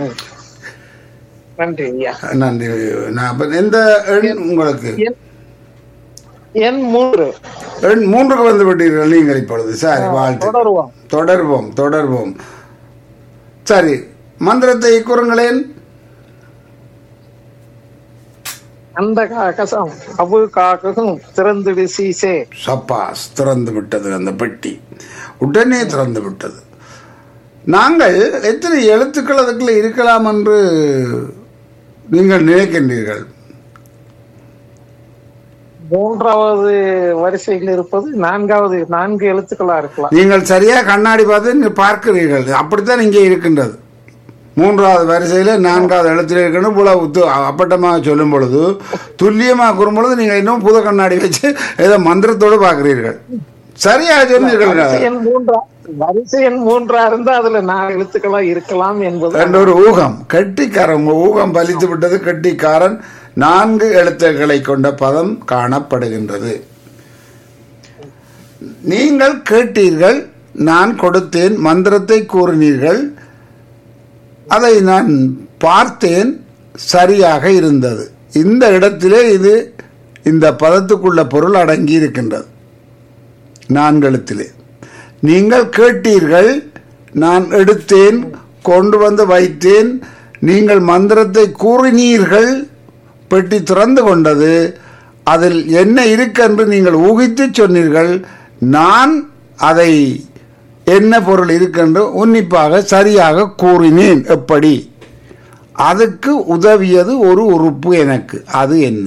நன்றி ஐயா நன்றி நான் அப்ப எந்த எண் உங்களுக்கு எண்- எண் மூன்று எண் மூன்றுக்கு வந்து விட்டீர்கள் நீங்கள் இப்பொழுது சரி வாழ்த்து தொடருவோம் தொடர்வோம் தொடர்வோம் சரி மந்திரத்தை கூறுங்களேன் அந்த கசம் அபு காக்கும் திறந்துடு சீசே சப்பாஸ் திறந்து விட்டது அந்த பெட்டி உடனே திறந்து விட்டது நாங்கள் எத்தனை எழுத்துக்கள் அதுக்குள்ள இருக்கலாம் என்று நீங்கள் நினைக்கின்றீர்கள் மூன்றாவது வரிசையில் இருப்பது நான்காவது நான்கு எழுத்துக்களா இருக்கலாம் நீங்கள் சரியா கண்ணாடி பார்த்து நீங்கள் பார்க்கிறீர்கள் அப்படித்தான் இங்கே இருக்கின்றது மூன்றாவது வரிசையில நான்காவது இடத்துல இருக்கணும் போல உத்து- அப்பட்டமாக சொல்லும் பொழுது துல்லியமாக கூறும் பொழுது நீங்கள் இன்னும் புது கண்ணாடி வச்சு ஏதோ மந்திரத்தோடு பார்க்கிறீர்கள் சரியா சொன்னீர்கள் வரிசை எண் மூன்றா வரிசை எண் மூன்றா இருந்தா அதுல நாலு எழுத்துக்களா இருக்கலாம் என்பது என்ற ஒரு ஊகம் கெட்டிக்காரன் உங்க ஊகம் பலித்து விட்டது கெட்டிக்காரன் நான்கு எழுத்துக்களை கொண்ட பதம் காணப்படுகின்றது நீங்கள் கேட்டீர்கள் நான் கொடுத்தேன் மந்திரத்தை கூறினீர்கள் அதை நான் பார்த்தேன் சரியாக இருந்தது இந்த இடத்திலே இது இந்த பதத்துக்குள்ள பொருள் அடங்கி இருக்கின்றது நான்கெழுத்திலே நீங்கள் கேட்டீர்கள் நான் எடுத்தேன் கொண்டு வந்து வைத்தேன் நீங்கள் மந்திரத்தை கூறினீர்கள் பெட்டி திறந்து கொண்டது அதில் என்ன இருக்கென்று நீங்கள் ஊகித்து சொன்னீர்கள் நான் அதை என்ன பொருள் இருக்கென்று உன்னிப்பாக சரியாக கூறினேன் எப்படி அதுக்கு உதவியது ஒரு உறுப்பு எனக்கு அது என்ன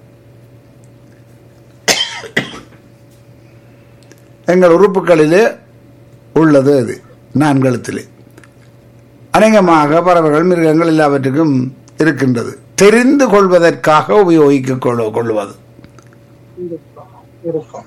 எங்கள் உறுப்புகளிலே உள்ளது அது நான்கெழுத்திலே அநேகமாக பறவைகள் மிருகங்கள் எல்லாவற்றுக்கும் இருக்கின்றது தெரிந்து கொள்வதற்காக உபயோகிக்க கொள்ள- கொள்வது இருக்கும்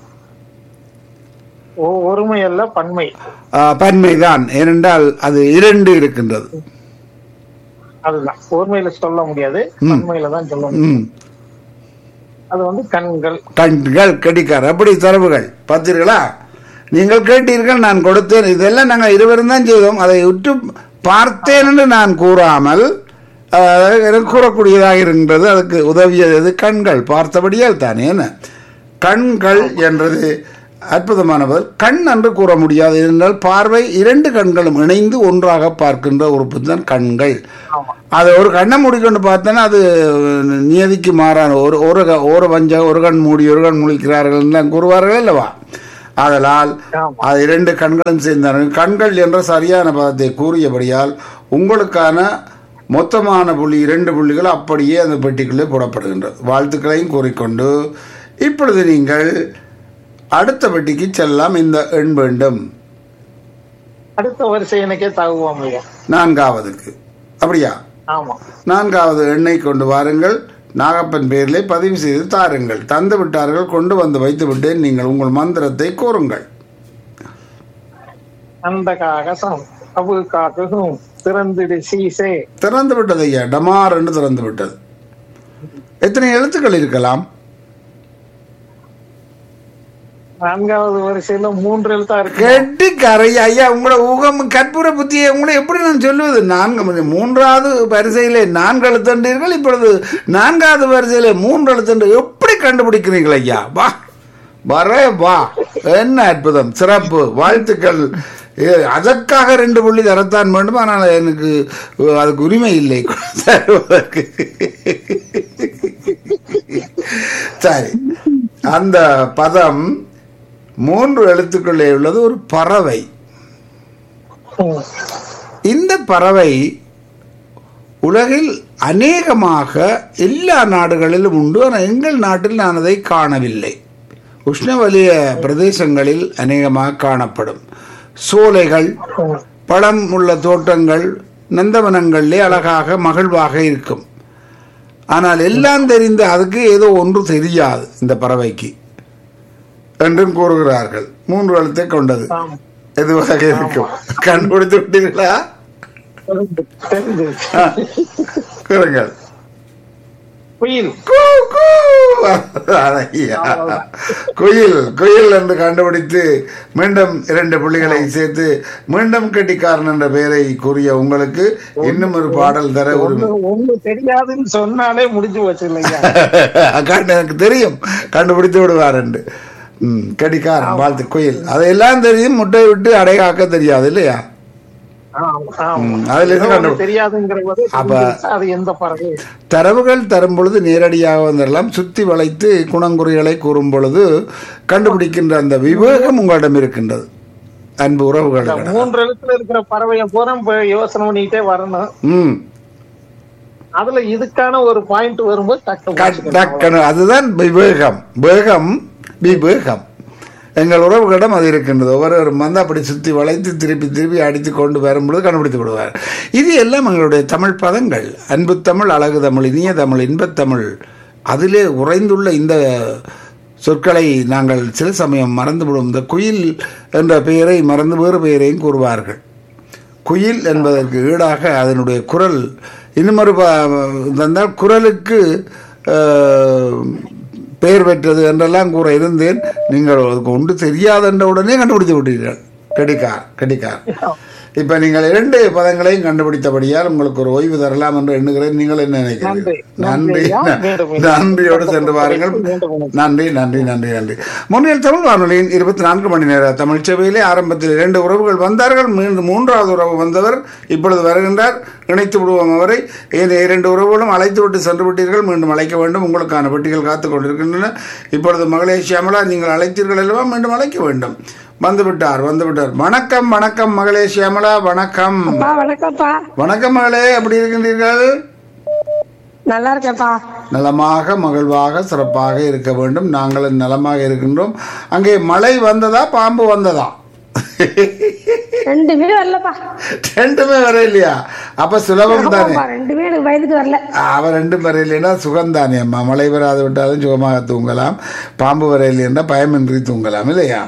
ஓ- ஒருமை அல்ல பன்மை ஆ, பன்மைதான் ஏனென்றால் அது இரண்டு இருக்கின்றது அதுதான் ஒருமையில சொல்ல முடியாது பன்மையில தான் சொல்ல முடியும் ம் அது வந்து கண்கள் கண்கள் கடிக்கார் அப்படி தரவுகள் பார்த்தீர்களா நீங்கள் கேட்டீர்கள் நான் கொடுத்தேன் இதெல்லாம் நாங்கள் இருவரும் தான் செய்தோம் அதை உற்று பார்த்தேன் என்று நான் கூறாமல் அஹ், எனக்கு கூறக்கூடியதாக இருக்கின்றது அதுக்கு உதவியது கண்கள் பார்த்தபடியால் தானே என்ன கண்கள் என்றது அற்புதமானவர் கண் என்று கூற முடியாது என்றால் பார்வை இரண்டு கண்களும் இணைந்து ஒன்றாக பார்க்கின்ற உறுப்பு தான் கண்கள் ஆமா அது ஒரு கண்ணை மூடிக்கொண்டு பார்த்தோன்னா அது நியதிக்கு மாறான ஒரு ஒரு க- ஒரு வஞ்ச ஒரு கண் மூடி ஒரு கண் முழிக்கிறார்கள் எல்லாம் கூறுவார்கள் அல்லவா ஆதலால் ஆமா. அது இரண்டு கண்களும் சேர்ந்தார்கள் கண்கள் என்ற சரியான பதத்தை கூறியபடியால் உங்களுக்கான மொத்தமான புள்ளி இரண்டு புள்ளிகள் அப்படியே அந்த பெட்டிக்குள்ளே போடப்படுகின்றது வாழ்த்துக்களையும் கூறிக்கொண்டு இப்பொழுது நீங்கள் அடுத்த பெட்டிக்கு செல்லலாம் இந்த எண் வேண்டும் அடுத்த வரிசை எனக்கே தகுவோம் ஐயா நான்காவதுக்கு அப்படியா ஆமா நான்காவது எண்ணை கொண்டு வாருங்கள் நாகப்பன் பெயரிலே பதிவு செய்து தாருங்கள் தந்து விட்டார்கள் கொண்டு வந்து வைத்து விட்டேன் நீங்கள் உங்கள் மந்திரத்தை கூறுங்கள் அந்த காகசம் அபு காக்கும் திறந்துடு சீசே திறந்து விட்டது ஐயா டமார் என்று திறந்து விட்டது எத்தனை எழுத்துக்கள் இருக்கலாம் நான்காவது வரிசையில மூன்று எழுத்தா இருக்கு கெட்டிக்காரை ஐயா உங்களோட ஊகம் கற்பூர புத்தியை உங்களை எப்படி நான் சொல்லுவது நான்கு மணி- மூன்றாவது வரிசையிலே நான்கு எழுத்தண்டீர்கள் இப்பொழுது நான்காவது வரிசையிலே மூன்று எழுத்தண்டு எப்படி கண்டுபிடிக்கிறீர்கள் ஐயா வா வரே வா என்ன அற்புதம் சிறப்பு வாழ்த்துக்கள் ஏ, அதற்காக ரெண்டு புள்ளி தரத்தான் வேண்டும் ஆனால் எனக்கு அஹ், அதுக்கு உரிமை இல்லை தருவதற்கு சரி அந்த பதம் மூன்று எழுத்துக்களே உள்ளது ஒரு பறவை ம். இந்த பறவை உலகில் அநேகமாக எல்லா நாடுகளிலும் உண்டு ஆனால் எங்கள் நாட்டில் நான் அதை காணவில்லை உஷ்ணவலிய பிரதேசங்களில் அநேகமாக காணப்படும் சோலைகள் பழம் உள்ள தோட்டங்கள் நந்தவனங்களிலே அழகாக மகிழ்வாக இருக்கும் ஆனால் எல்லாம் தெரிந்த அதுக்கு ஏதோ ஒன்று தெரியாது இந்த பறவைக்கு என்றும் கூறுகிறார்கள் மூன்று எழுத்தை கொண்டது ஆமா. எதுவாக இருக்கும் கண்டுபிடித்து விட்டீர்களா தெரிந்து- தெரிந்து. ஆ, கூறுங்கள் குயில் கூ, கூ. ஐயா. குயில் குயில் என்று கண்டுபிடித்து மீண்டும் இரண்டு புள்ளிகளை சேர்த்து மீண்டும் கெட்டிக்காரன் என்ற பெயரை கூறிய உங்களுக்கு இன்னும் ஒரு பாடல் தர ஒரு ஒண்ணு ஒண்ணு தெரியாதுன்னு சொன்னாலே முடிஞ்சு போச்சு இல்லையா கண்டு எனக்கு தெரியும் கண்டுபிடித்து விடுவார் என்று ம், கெட்டிக்காரன் வாழ்த்து குயில் அதெல்லாம் தெரியும் முட்டை விட்டு அடை காக்க தெரியாது இல்லையா ஆமா, ஆமா. ம், அதுல இருந்து ஏதோ ஒண்ணு கண்டு- தெரியாதுங்கிற போது அப்ப- தெரிஞ்சிருச்சா, அது எந்த பறவை தரவுகள் தரும் பொழுது நேரடியாக வந்துடலாம் சுத்தி வளைத்து குணங்குறிகளை கூறும் பொழுது கண்டுபிடிக்கின்ற அந்த விவேகம் உங்களிடம் இருக்கின்றது அன்பு இந்த உறவுகளிடம் மூன்று எழுத்துல இருக்கிற பறவைய பூரா இப்ப யோசனை பண்ணிக்கிட்டே வரணும் ம் அதுல இதுக்கான ஒரு பாயிண்ட் வரும்போது டக்கு வாசிக்கணும். டக்கனு அதுதான் விவேகம் வேகம் விவேகம் எங்கள் உறவுகளிடம் அது இருக்கின்றது ஒவ்வொருவரும் வந்து அப்படி சுற்றி வளைத்து திருப்பி திருப்பி அடித்து கொண்டு வரும்பொழுது கண்டுபிடித்து விடுவார் இது எல்லாம் எங்களுடைய தமிழ் பதங்கள் அன்பு தமிழ் அழகு தமிழ் இனிய தமிழ் இன்பத்தமிழ் அதிலே உறைந்துள்ள இந்த சொற்களை நாங்கள் சில சமயம் மறந்துவிடும் இந்த குயில் என்ற பெயரை மறந்து வேறு பெயரையும் கூறுவார்கள் குயில் என்பதற்கு ஈடாக அதனுடைய குரல் இன்னும் ஒரு ப- தந்தால் குரலுக்கு அஹ், பெயர் பெற்றது என்றெல்லாம் கூற இருந்தேன் நீங்கள் அதுக்கு ஒன்று தெரியாது என்ற உடனே கண்டுபிடித்து விட்டீர்கள் கடிகார் கடிகார் இப்ப நீங்கள் இரண்டு பதங்களையும் கண்டுபிடித்தபடியால் உங்களுக்கு ஒரு ஓய்வு தரலாம் என்று எண்ணுகிறேன் நீங்கள் என்ன நினைக்கிறீர்கள் நன்றி. நன்றி நன்றி. மீண்டும், மீண்டும். நன்றியோடு சென்று பாருங்கள் நன்றி நன்றி நன்றி நன்றி முன்னில் தமிழ் வானொலியின் இருபத்தி நான்கு மணி நேர தமிழ் சேவையிலே ஆரம்பத்தில் இரண்டு உறவுகள் வந்தார்கள் மீண்டும் மூன்றாவது உறவு வந்தவர் இப்பொழுது வருகின்றார் இணைத்து விடுவோம் அவரை ஏனைய இரண்டு உறவுகளும் அழைத்து விட்டு சென்று விட்டீர்கள் மீண்டும் அழைக்க வேண்டும் உங்களுக்கான பெட்டிகள் காத்துக் கொண்டிருக்கின்றன இப்பொழுது மகளே சியாமலா நீங்கள் அழைத்தீர்கள் அல்லவா மீண்டும் அழைக்க வேண்டும் வந்து விட்டார் வந்து விட்டார் வணக்கம் வணக்கம் மகளே சியாமலா வணக்கம் அப்பா வணக்கம்ப்பா வணக்கம் மகளே எப்படி இருக்கின்றீர்கள் நல்லா இருக்கேன்ப்பா நலமாக மகிழ்வாக சிறப்பாக இருக்க வேண்டும் நாங்களும் நலமாக இருக்கின்றோம் அங்கே மழை வந்ததா பாம்பு வந்ததா ரெண்டுமே வரலப்பா ரெண்டுமே வர இல்லையா அப்ப சுலபம் தானே ஆமாப்பா, ரெண்டுமே எனக்கு வயதுக்கு வரல அவ ரெண்டும் வர இல்லைன்னா சுகம்தானே அம்மா மழை வராது விட்டாலும் சுகமாக தூங்கலாம் பாம்பு வர இல்லைன்னா பயமின்றி தூங்கலாம் இல்லையா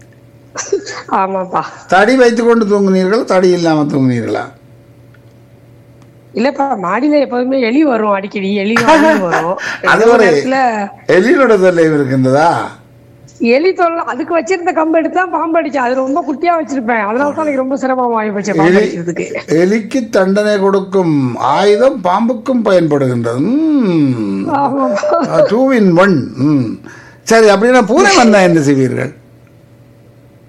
ஆமாப்பா தடி வைத்துக்கொண்டு தூங்குனீர்கள் தடி இல்லாம தூங்குனீர்களா இல்லப்பா மாடியில எப்போதுமே எலி வரும் அடிக்கடி எலி வாங்கி வரும் அது ஏதோ ஒரு நேரத்துல எலியோட தொல்லை இருக்கின்றதா எலி தொல்லை அதுக்கு வச்சிருந்த கம்பு எடுத்து தான் பாம்பு அடிச்சேன் அது ரொம்ப குட்டியா வச்சிருப்பேன் அதனால தான் எனக்கு ரொம்ப சிரமம் ஆகி போச்சு பாம்பு எலி அடிக்கிறதுக்கு எலிக்கு தண்டனை கொடுக்கும் ஆயுதம் பாம்புக்கும் பயன்படுகின்றது ம். ஆமாப்பா டூ இன் ஒன் ம் சரி அப்படின்னா பூனை வந்தா என்ன செய்வீர்கள்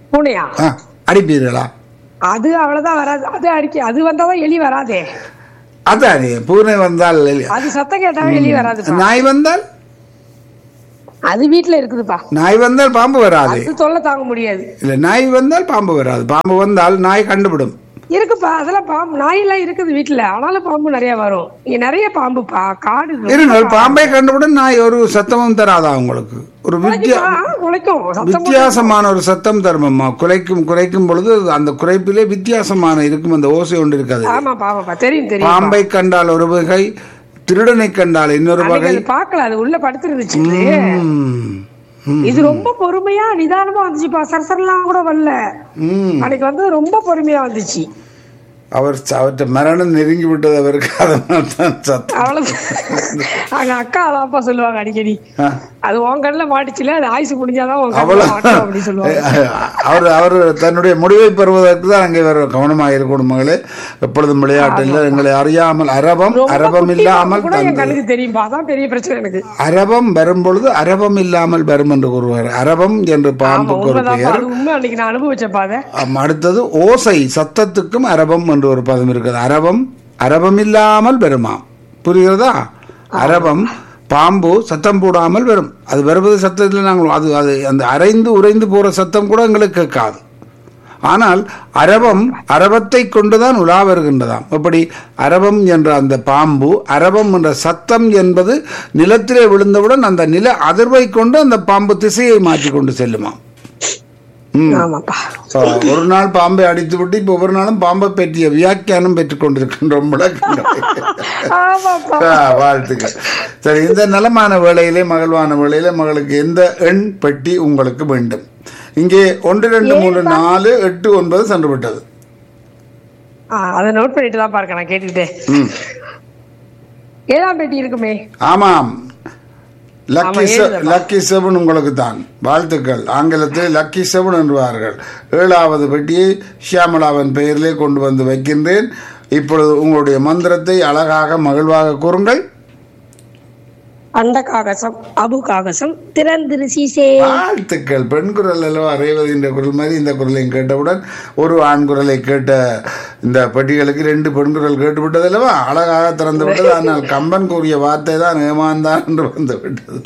பூனையா ஆ, அடிப்பீர்களா அது அவ்வளவுதான் வராது அது அடிக்க அது வந்தாதான் எலி வராதே அதானே பூனை வந்தால் அது சத்தம் கேட்டாவே எலி வராதுப்பா நாய் வந்தால் அது வீட்டுல இருக்குதுப்பா நாய் வந்தால் பாம்பு வராது அது தொல்லை தாங்க முடியாது இல்ல நாய் வந்தால் பாம்பு வராது பாம்பு வந்தால் நாய் கண்டுபிடும் இருக்குப்பா அதெல்லாம் பாம்பு நாயெல்லாம் இருக்குது வீட்டுல ஆனாலும் பாம்பு நிறைய வரும் இங்க நிறைய பாம்புப்பா காடு இது. இருங்கள் பாம்பை கண்டுபிடும் நாய் ஒரு சத்தமும் தராதா உங்களுக்கு ஒரு வித்தியா ஆ, குலைக்கும் சத்தம் போட்டு- வித்தியாசமான ஒரு சத்தம் தருமம்மா குலைக்கும் குறைக்கும் பொழுது அந்த குறைப்பிலே வித்தியாசமான இருக்கும் அந்த ஓசை ஒன்று இருக்காது ஆமாப்பா ஆமாப்பா தெரியும் தெரியும் பாம்பை கண்டால் ஒரு வகை திருடனை கண்டால் இன்னொரு வகை அது பாக்கல அது உள்ள படுத்துருந்துச்சு ம், ம், இது ரொம்ப பொறுமையா நிதானமா வந்துச்சுப்பா சரசரெல்லாம் கூட வரல ம். அன்னைக்கு வந்து ரொம்ப பொறுமையா வந்துச்சு அவர் அவற்றை மரணம் நெருங்கி விட்டது அவருக்கு அதனால தான் சத்தம் அவ்வளவு அங்க அக்கா அதான்ப்பா சொல்லுவாங்க அடிக்கடி ஆ. அது உன் கண்ணுல மாட்டுச்சுல அது ஆயுசு முடிஞ்சாதான் உன் கண்ணுல அவ்வளவு மாட்டும் அப்படின்னு சொல்லுவாங்க அவர் அவர் தன்னுடைய முடிவை பெறுவதற்கு தான் அங்கே வேற கவனமாக இருக்கணும் மகளே எப்பொழுதும் விளையாட்டில் எங்களை அறியாமல் அரபம் ரொம்ப அரபம் குட்டி இல்லாமல் பாம்பு கூட என் தந்தது கண்ணுக்கு தெரியும்பா அதான் பெரிய பிரச்சனை எனக்கு அரபம் வரும் பொழுது அரபம் இல்லாமல் வரும் என்று கூறுவார் அரபம் என்று ஆமா பாம்புக்கு ஒரு உண்மைதான்ப்பா பெயர் அது உண்மை அன்னைக்கு நான் அனுபவிச்சப்பா அதை ஆம், அடுத்தது ஓசை சத்தத்துக்கும் அரபம் என்று ஒரு பதம் இருக்குது அரபம் அரபம் இல்லாமல் வருமாம் புரிகிறதா அரபம் பாம்பு சத்தம் போடாமல் வரும் அது வருவது சத்தத்தில் நாங்கள் அது அது அந்த அரைந்து உறைந்து போற சத்தம் கூட எங்களுக்கு கேட்காது ஆனால் அரபம் அரபத்தை கொண்டுதான் உலா வருகின்றதாம் எப்படி அரபம் என்ற அந்த பாம்பு அரபம் என்ற சத்தம் என்பது நிலத்திலே விழுந்தவுடன் அந்த நில அதிர்வை கொண்டு அந்த பாம்பு திசையை மாற்றி கொண்டு செல்லுமாம் ம் ஆமாப்பா So, ஒரு நாள் பாம்பை அடித்து விட்டு இப்போ ஒவ்வொரு நாளும் பாம்பை பற்றிய வியாக்கியானம் பெற்றுக் கொண்டிருக்கின்றோம் விளக்கங்களை. ஆமாப்பா ஆ, வாழ்த்துக்கள் சரி இந்த நலமான வேளையிலே மகிழ்வான வேளையிலே மகளுக்கு எந்த எண் பெட்டி உங்களுக்கு வேண்டும் இங்கே ஒன்று ரெண்டு மூணு நாலு எட்டு ஒன்பது சென்று விட்டது ஆ, அதை நோட் பண்ணிட்டு தான் பாருங்க நான் கேட்டுக்கிட்டே ம் ஏழாம் பெட்டி இருக்குமே ஆமாம் லக்கி ஆமா, செ- ஏழுதப்பா. லக்கி செவன் உங்களுக்கு தான் வாழ்த்துக்கள் ஆங்கிலத்தில் லக்கி செவன் என்பார்கள் ஏழாவது பெட்டியை ஷியாமலாவின் பெயரிலே கொண்டு வந்து வைக்கின்றேன் இப்பொழுது உங்களுடைய மந்திரத்தை அழகாக மகிழ்வாக கூறுங்கள் அண்ட காகசம் அபு காகசம் திறந்திரு சீசே வாழ்த்துக்கள் பெண் குரல் அல்லவா ரேவதியின் குரல் மாதிரி இந்த குரலையும் கேட்டவுடன் ஒரு ஆண் குரலை கேட்ட இந்த பெட்டிகளுக்கு ரெண்டு பெண் குரல் கேட்டு விட்டது அல்லவா அழகாக திறந்து விட்டது ஆனால் கம்பன் கூறிய வார்த்தை தான் ஏமாந்தான் என்று வந்து விட்டது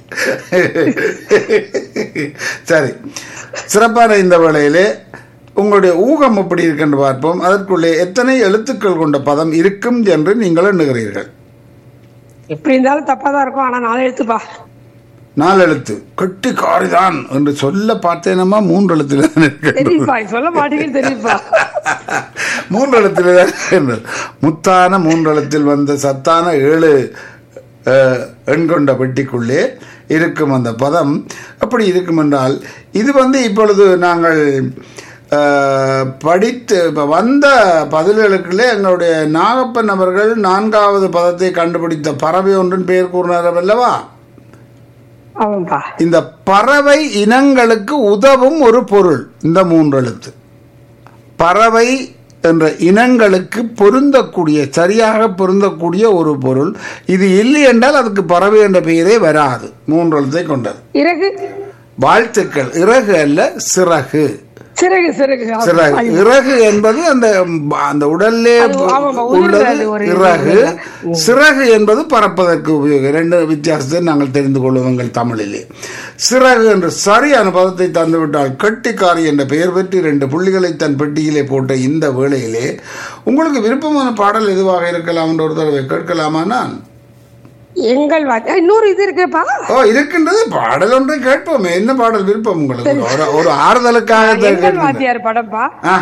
சரி சிறப்பான இந்த வேளையிலே உங்களுடைய ஊகம் எப்படி இருக்கின்ற பார்ப்போம் அதற்குள்ளே எத்தனை எழுத்துக்கள் கொண்ட பதம் இருக்கும் என்று நீங்கள் எண்ணுகிறீர்கள் எப்படி இருந்தாலும் தப்பா தான் இருக்கும் ஆனா நாளை எடுத்துப்பா நாலு எழுத்து கெட்டி காரிதான் என்று சொல்ல பார்த்தேனமா மூன்று எழுத்துல தான் இருக்கின்றது. தெரியுப்பா சொல்ல மாட்டேங்குன்னு தெரியுப்பா மூன்று எழுத்தில் தான் இருக்கின்றது. முத்தான மூன்று எழுத்தில் வந்த சத்தான ஏழு அஹ், எண் கொண்ட பெட்டிக்குள்ளே இருக்கும் அந்த பதம் அப்படி இருக்கும் என்றால் இது வந்து இப்பொழுது நாங்கள் அஹ், படித்து இப்ப வந்த பதில்களுக்குள்ளே எங்களுடைய நாகப்பன் அவர்கள் நான்காவது பதத்தை கண்டுபிடித்த பறவை ஒன்றின் பெயர் கூறினார் அல்லவா ஆமாப்பா இந்த பறவை இனங்களுக்கு உதவும் ஒரு பொருள் இந்த மூன்று எழுத்து பறவை என்ற இனங்களுக்கு பொருந்தக்கூடிய சரியாக பொருந்தக்கூடிய ஒரு பொருள் இது இல்லை என்றால் அதுக்கு பறவை என்ற பெயரே வராது மூன்று எழுத்தை கொண்டது இறகு வாழ்த்துக்கள் இறகு அல்ல சிறகு சிறகு சிறகு சிறகு இறகு என்பது அந்த அந்த உடல்லே அது ஆமாப்பா, உயிரில் உள்ளது அது ஒரு இறகு சிறகு என்பது பறப்பதற்கு உபயோகம் ரெண்டு வித்தியாசத்தை நாங்கள் தெரிந்து கொள்வோம் எங்கள் தமிழிலே சிறகு என்று சரியான பதத்தை தந்துவிட்டால் கெட்டிக்காரி என்ற பெயர் பெற்று இரண்டு புள்ளிகளை தன் பெட்டியிலே போட்ட இந்த வேளையிலே உங்களுக்கு விருப்பமான பாடல் எதுவாக இருக்கலாம் என்று ஒரு தடவை கேட்கலாமா நான் எங்கள் வாத்தி இன்னொரு இது இருக்குப்பா ஓ இருக்கின்றது பாடல் ஒன்றை கேட்போமே என்ன பாடல் விருப்பம் உங்களுக்கு ஒரு ஒரு ஆறுதலுக்காக தான் எங்கள் கேட்கின்றேன். வாத்தியார் படம்ப்பா ஆ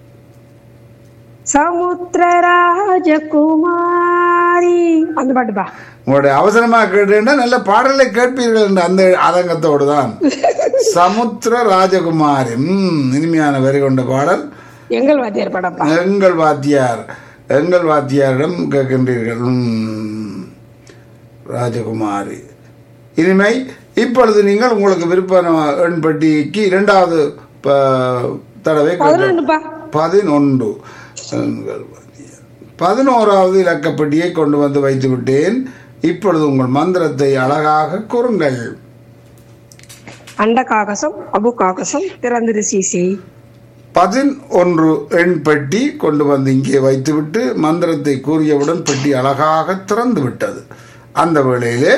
சமுத்திர ராஜகுமாரி அந்த பாட்டுப்பா உங்களுடைய அவசரமா கேட்டீங்கன்னா நல்ல பாடலை கேட்பீர்கள் என்ற அந்த ஆதங்கத்தோடு தான் சமுத்திர ராஜகுமாரி ம் இனிமையான வரி கொண்ட பாடல் எங்கள் வாத்தியார் படம்ப்பா எங்கள் வாத்தியார் எங்கள் வாத்தியாரிடம் கேட்கின்றீர்கள் ம், ராஜகுமாரி இனிமை இப்பொழுது நீங்கள் உங்களுக்கு விருப்பமான எண் பட்டிக்கு இரண்டாவது ப- தடவை கேட்க- பதினொன்னுப்பா பதினொன்று எங்கள் வாத்தியார். பதினோராவது இலக்கப்பட்டியை கொண்டு வந்து வைத்து விட்டேன் இப்பொழுது உங்கள் மந்திரத்தை அழகாக கூறுங்கள் அண்ட காகசம் அபு காகசம் திறந்திரு சீசி பதினொன்று எண் பெட்டி கொண்டு வந்து இங்கே வைத்துவிட்டு மந்திரத்தை கூறியவுடன் பெட்டி அழகாக திறந்து விட்டது அந்த வேளையிலே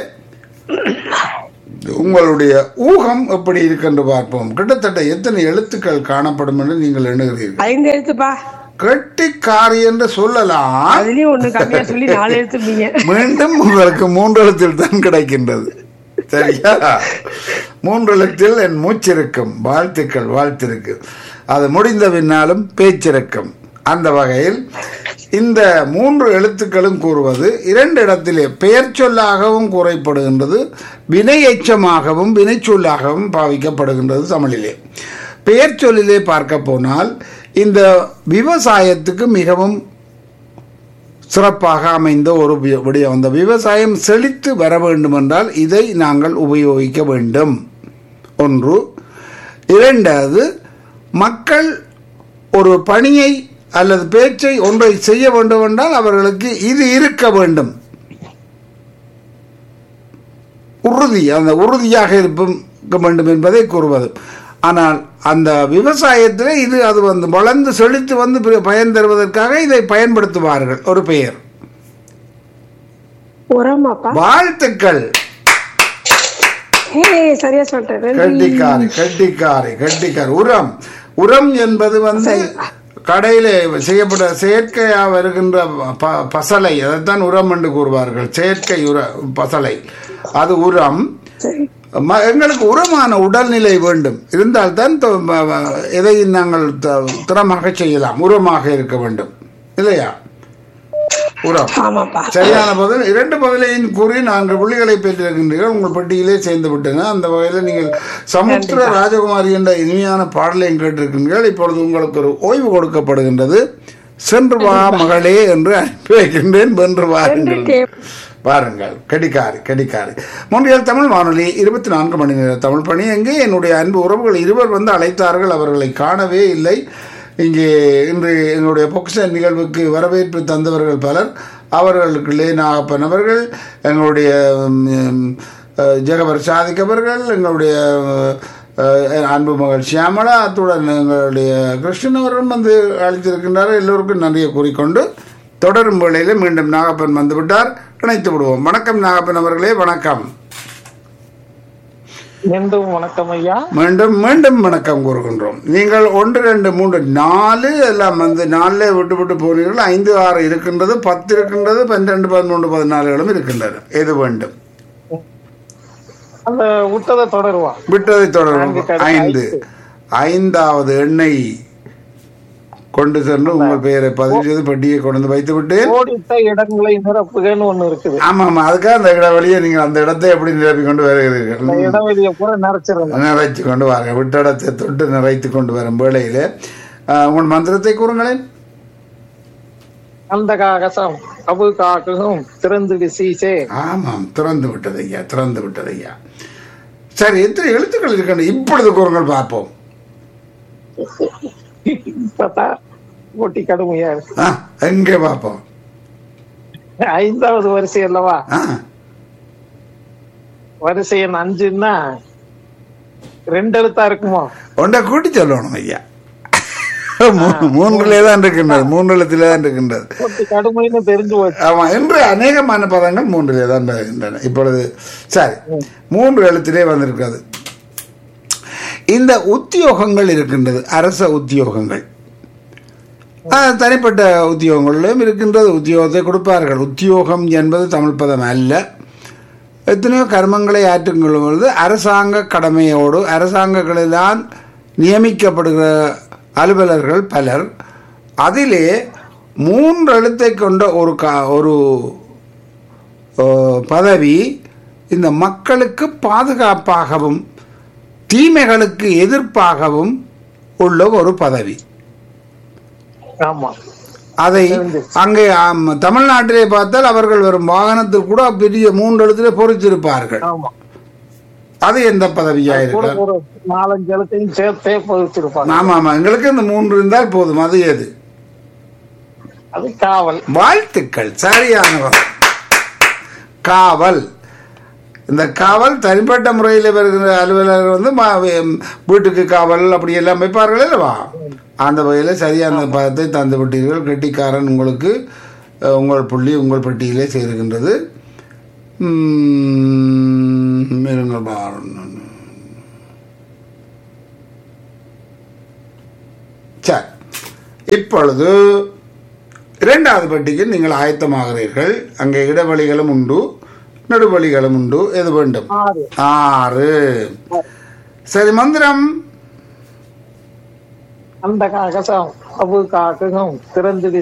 உங்களுடைய ஊகம் எப்படி இருக்கென்று பார்ப்போம் கிட்டத்தட்ட எத்தனை எழுத்துக்கள் காணப்படும் என்று நீங்கள் எண்ணுகிறீர்கள் ஐந்து எழுத்துப்பா கெட்டிக்காரி என்று சொல்லலாம் அதுலயும் ஒண்ணு கம்மியா சொல்லி நாலு எழுத்துப்பீங்க மீண்டும் உங்களுக்கு மூன்று எழுத்தில் தான் கிடைக்கின்றது சரியா மூன்று எழுத்தில் என் மூச்சிருக்கும் வாழ்த்துக்கள் வாழ்த்திருக்கு அது முடிந்த பின்னாலும் பேச்சிருக்கும் அந்த வகையில் இந்த மூன்று எழுத்துக்களும் கூறுவது இரண்டு இடத்திலே பெயர் சொல்லாகவும் கூறப்படுகின்றது வினை எச்சமாகவும் வினைச்சொல்லாகவும் பாவிக்கப்படுகின்றது தமிழிலே பெயர் சொல்லிலே பார்க்க போனால் இந்த விவசாயத்துக்கு மிகவும் சிறப்பாக அமைந்த ஒரு வி- விடயம் அந்த விவசாயம் செழித்து வர வேண்டும் என்றால் இதை நாங்கள் உபயோகிக்க வேண்டும் ஒன்று இரண்டாவது மக்கள் ஒரு பணியை அல்லது பேச்சை ஒன்றை செய்ய வேண்டும் என்றால் அவர்களுக்கு இது இருக்க வேண்டும் உறுதி அந்த உறுதியாக இருக்க வேண்டும் என்பதை கூறுவது ஆனால் அந்த விவசாயத்தில் இது அது வந்து வளர்ந்து செழித்து வந்து பி- பயன் தருவதற்காக இதை பயன்படுத்துவார்கள் ஒரு பெயர் உரமாப்பா வாழ்த்துக்கள் ஏ சரியா சொல்லிட்டேன் நன்றி. கட்டிக்காரி கட்டிக்காரி கட்டிக்காரி உரம் உரம் என்பது வந்து கடையிலே செய்யப்பட்ட செயற்கையா வருகின்ற ப- பசலை அதைத்தான் உரம் என்று கூறுவார்கள் செயற்கை உர பசலை அது உரம் சரி ம- எங்களுக்கு உரமான உடல்நிலை வேண்டும் இருந்தால்தான் தொ- ம- ம- எதை நாங்கள் த- திறமாக செய்யலாம் உரமாக இருக்க வேண்டும் இல்லையா உரம் ஆமாப்பா சரியான பதில் இரண்டு பதிலையும் கூறி நான்கு புள்ளிகளை பெற்றிருக்கின்றீர்கள் உங்கள் பட்டியலே சேர்ந்து விட்டன அந்த வகையில் நீங்கள் சமுத்திர ராஜகுமாரி என்ற இனிமையான பாடலையும் கேட்டிருக்கின்றீர்கள் இப்பொழுது உங்களுக்கு ஒரு ஓய்வு கொடுக்கப்படுகின்றது சென்று வா மகளே என்று அனுப்பி வைக்கின்றேன் வென்று வாருங்கள் பாருங்கள் கடிகாரி கடிகாரி மூன்றியல் தமிழ் வானொலி இருபத்தி நான்கு மணி நேர தமிழ் பணி எங்கே என்னுடைய அன்பு உறவுகள் இருவர் வந்து அழைத்தார்கள் அவர்களை காணவே இல்லை இங்கே இன்று எங்களுடைய பொக்ச நிகழ்வுக்கு வரவேற்பு தந்தவர்கள் பலர் அவர்களுக்குள்ளே நாகப்பன் அவர்கள் எங்களுடைய ம், அஹ், ஜெகவர் சாதிக் அவர்கள் எங்களுடைய அஹ், அன்பு மகள் சியாமளா அத்துடன் எங்களுடைய கிருஷ்ணன் அவர்களும் வந்து அழைத்திருக்கின்றார் எல்லோருக்கும் நன்றியை கூறிக்கொண்டு தொடரும் வேளையில மீண்டும் நாகப்பன் வந்துவிட்டார் இணைத்து விடுவோம் வணக்கம் நாகப்பன் அவர்களே வணக்கம் மீண்டும் வணக்கம் ஐயா மீண்டும் மீண்டும் வணக்கம் கூறுகின்றோம் நீங்கள் ஒன்று ரெண்டு மூன்று நாலு எல்லாம் வந்து நாலே விட்டு விட்டு போனீர்கள் ஐந்து ஆறு இருக்கின்றது பத்து இருக்கின்றது பன்னிரெண்டு பதிமூன்று பதினாலுகளும் இருக்கின்றன எது வேண்டும் அந்த விட்டதை தொடருவா விட்டதை நான்கு தொடரும் கடை ஐந்து ஐந்தாவது எண்ணெய் கொண்டு சென்று உங்கள் பெயரை பதிவு செய்து பெட்டியை கொண்டு வந்து வைத்து விட்டேன் ஓடிட்ட இடங்களை நிரப்புகன்னு ஒண்ணு இருக்குது ஆமா ஆமா அதுக்காக அந்த இடைவெளியை நீங்கள் அந்த இடத்தை எப்படி நிரப்பி கொண்டு அந்த வருகிறீர்கள் இடைவெளியை பூரா நிறைச்சிருங்க நிறைத்து கொண்டு வாருங்கள் விட்டடத்தை தொட்டு நிறைத்து கொண்டு வரும் வேளையிலே ஆஹ், உங்கள் மந்திரத்தை கூறுங்களேன் அந்த காகசம் அபு காக்கும் திறந்து விசீசே ஆமாம் திறந்து விட்டது ஐயா திறந்து விட்டது ஐயா சரி எத்தனை எழுத்துக்கள் இருக்கின்றன இப்பொழுது கூறுங்கள் பார்ப்போம் இப்பதான் போட்டி கடுமையா இருக்கு ஆ, எங்கே பார்ப்போம் ஐந்தாவது வரிசை அல்லவா ஆ, வரிசை எண் அஞ்சுன்னா ரெண்டு எழுத்தா இருக்குமோ ஒன்றை கூட்டி சொல்லணும் ஐயா மூ- மூன்றிலே தான் இருக்கின்றது மூன்று எழுத்திலே தான் இருக்கின்றது போட்டி கடுமைன்னு தெரிஞ்சு போச்சு ஆமா என்று அநேகமான பதங்கள் மூன்றிலே தான் வருகின்றன இப்பொழுது சரி மூன்று எழுத்திலே வந்திருக்கிறது இந்த உத்தியோகங்கள் இருக்கின்றது அரச உத்தியோகங்கள் ஆஹ், தனிப்பட்ட உத்தியோகங்களிலும் இருக்கின்றது உத்தியோகத்தை கொடுப்பார்கள் உத்தியோகம் என்பது தமிழ் பதம் அல்ல எத்தனையோ கர்மங்களை ஆற்றுக்கொள்ளும் பொழுது அரசாங்க கடமையோடு அரசாங்கங்களில்தான் நியமிக்கப்படுகிற அலுவலர்கள் பலர் அதிலே மூன்று எழுத்தை கொண்ட ஒரு கா ஒரு அஹ், பதவி இந்த மக்களுக்கு பாதுகாப்பாகவும் தீமைகளுக்கு எதிர்ப்பாகவும் உள்ள ஒரு பதவி ஆமா அதை அங்கே ஆம், தமிழ்நாட்டிலே பார்த்தால் அவர்கள் வரும் வாகனத்தில் கூட பெரிய மூன்று எழுத்திலே பொறித்திருப்பார்கள் ஆமா அது எந்த பதவியா கூட இருக்கு ஒரு நாலஞ்சு எழுத்தையும் சேர்த்தே பதிச்சிருப்பாங்க ஆமா ஆமா எங்களுக்கு இந்த மூன்று இருந்தால் போதும் அது எது அது காவல் வாழ்த்துக்கள் சரியான பதில். காவல் இந்த காவல் தனிப்பட்ட முறையில் வருகிற அலுவலர்கள் வந்து மா- வே- வீட்டுக்கு காவல் அப்படி எல்லாம் வைப்பார்கள் அல்லவா அந்த வகையில் சரியான பதத்தை தந்து விட்டீர்கள் கெட்டிக்காரன் உங்களுக்கு அஹ், உங்கள் புள்ளி உங்கள் பட்டியலே சேருகின்றது உம், இருங்கள் பாருங்க. சரி இப்பொழுது இரண்டாவது பெட்டிக்கு நீங்கள் ஆயத்தமாகிறீர்கள் அங்கே இடைவெளிகளும் உண்டு நடுவழிகளும் உண்டு எது வேண்டும் ஆறு ஆறு சரி மந்திரம் அந்த காகசம் அவு காக்ககம் திறந்து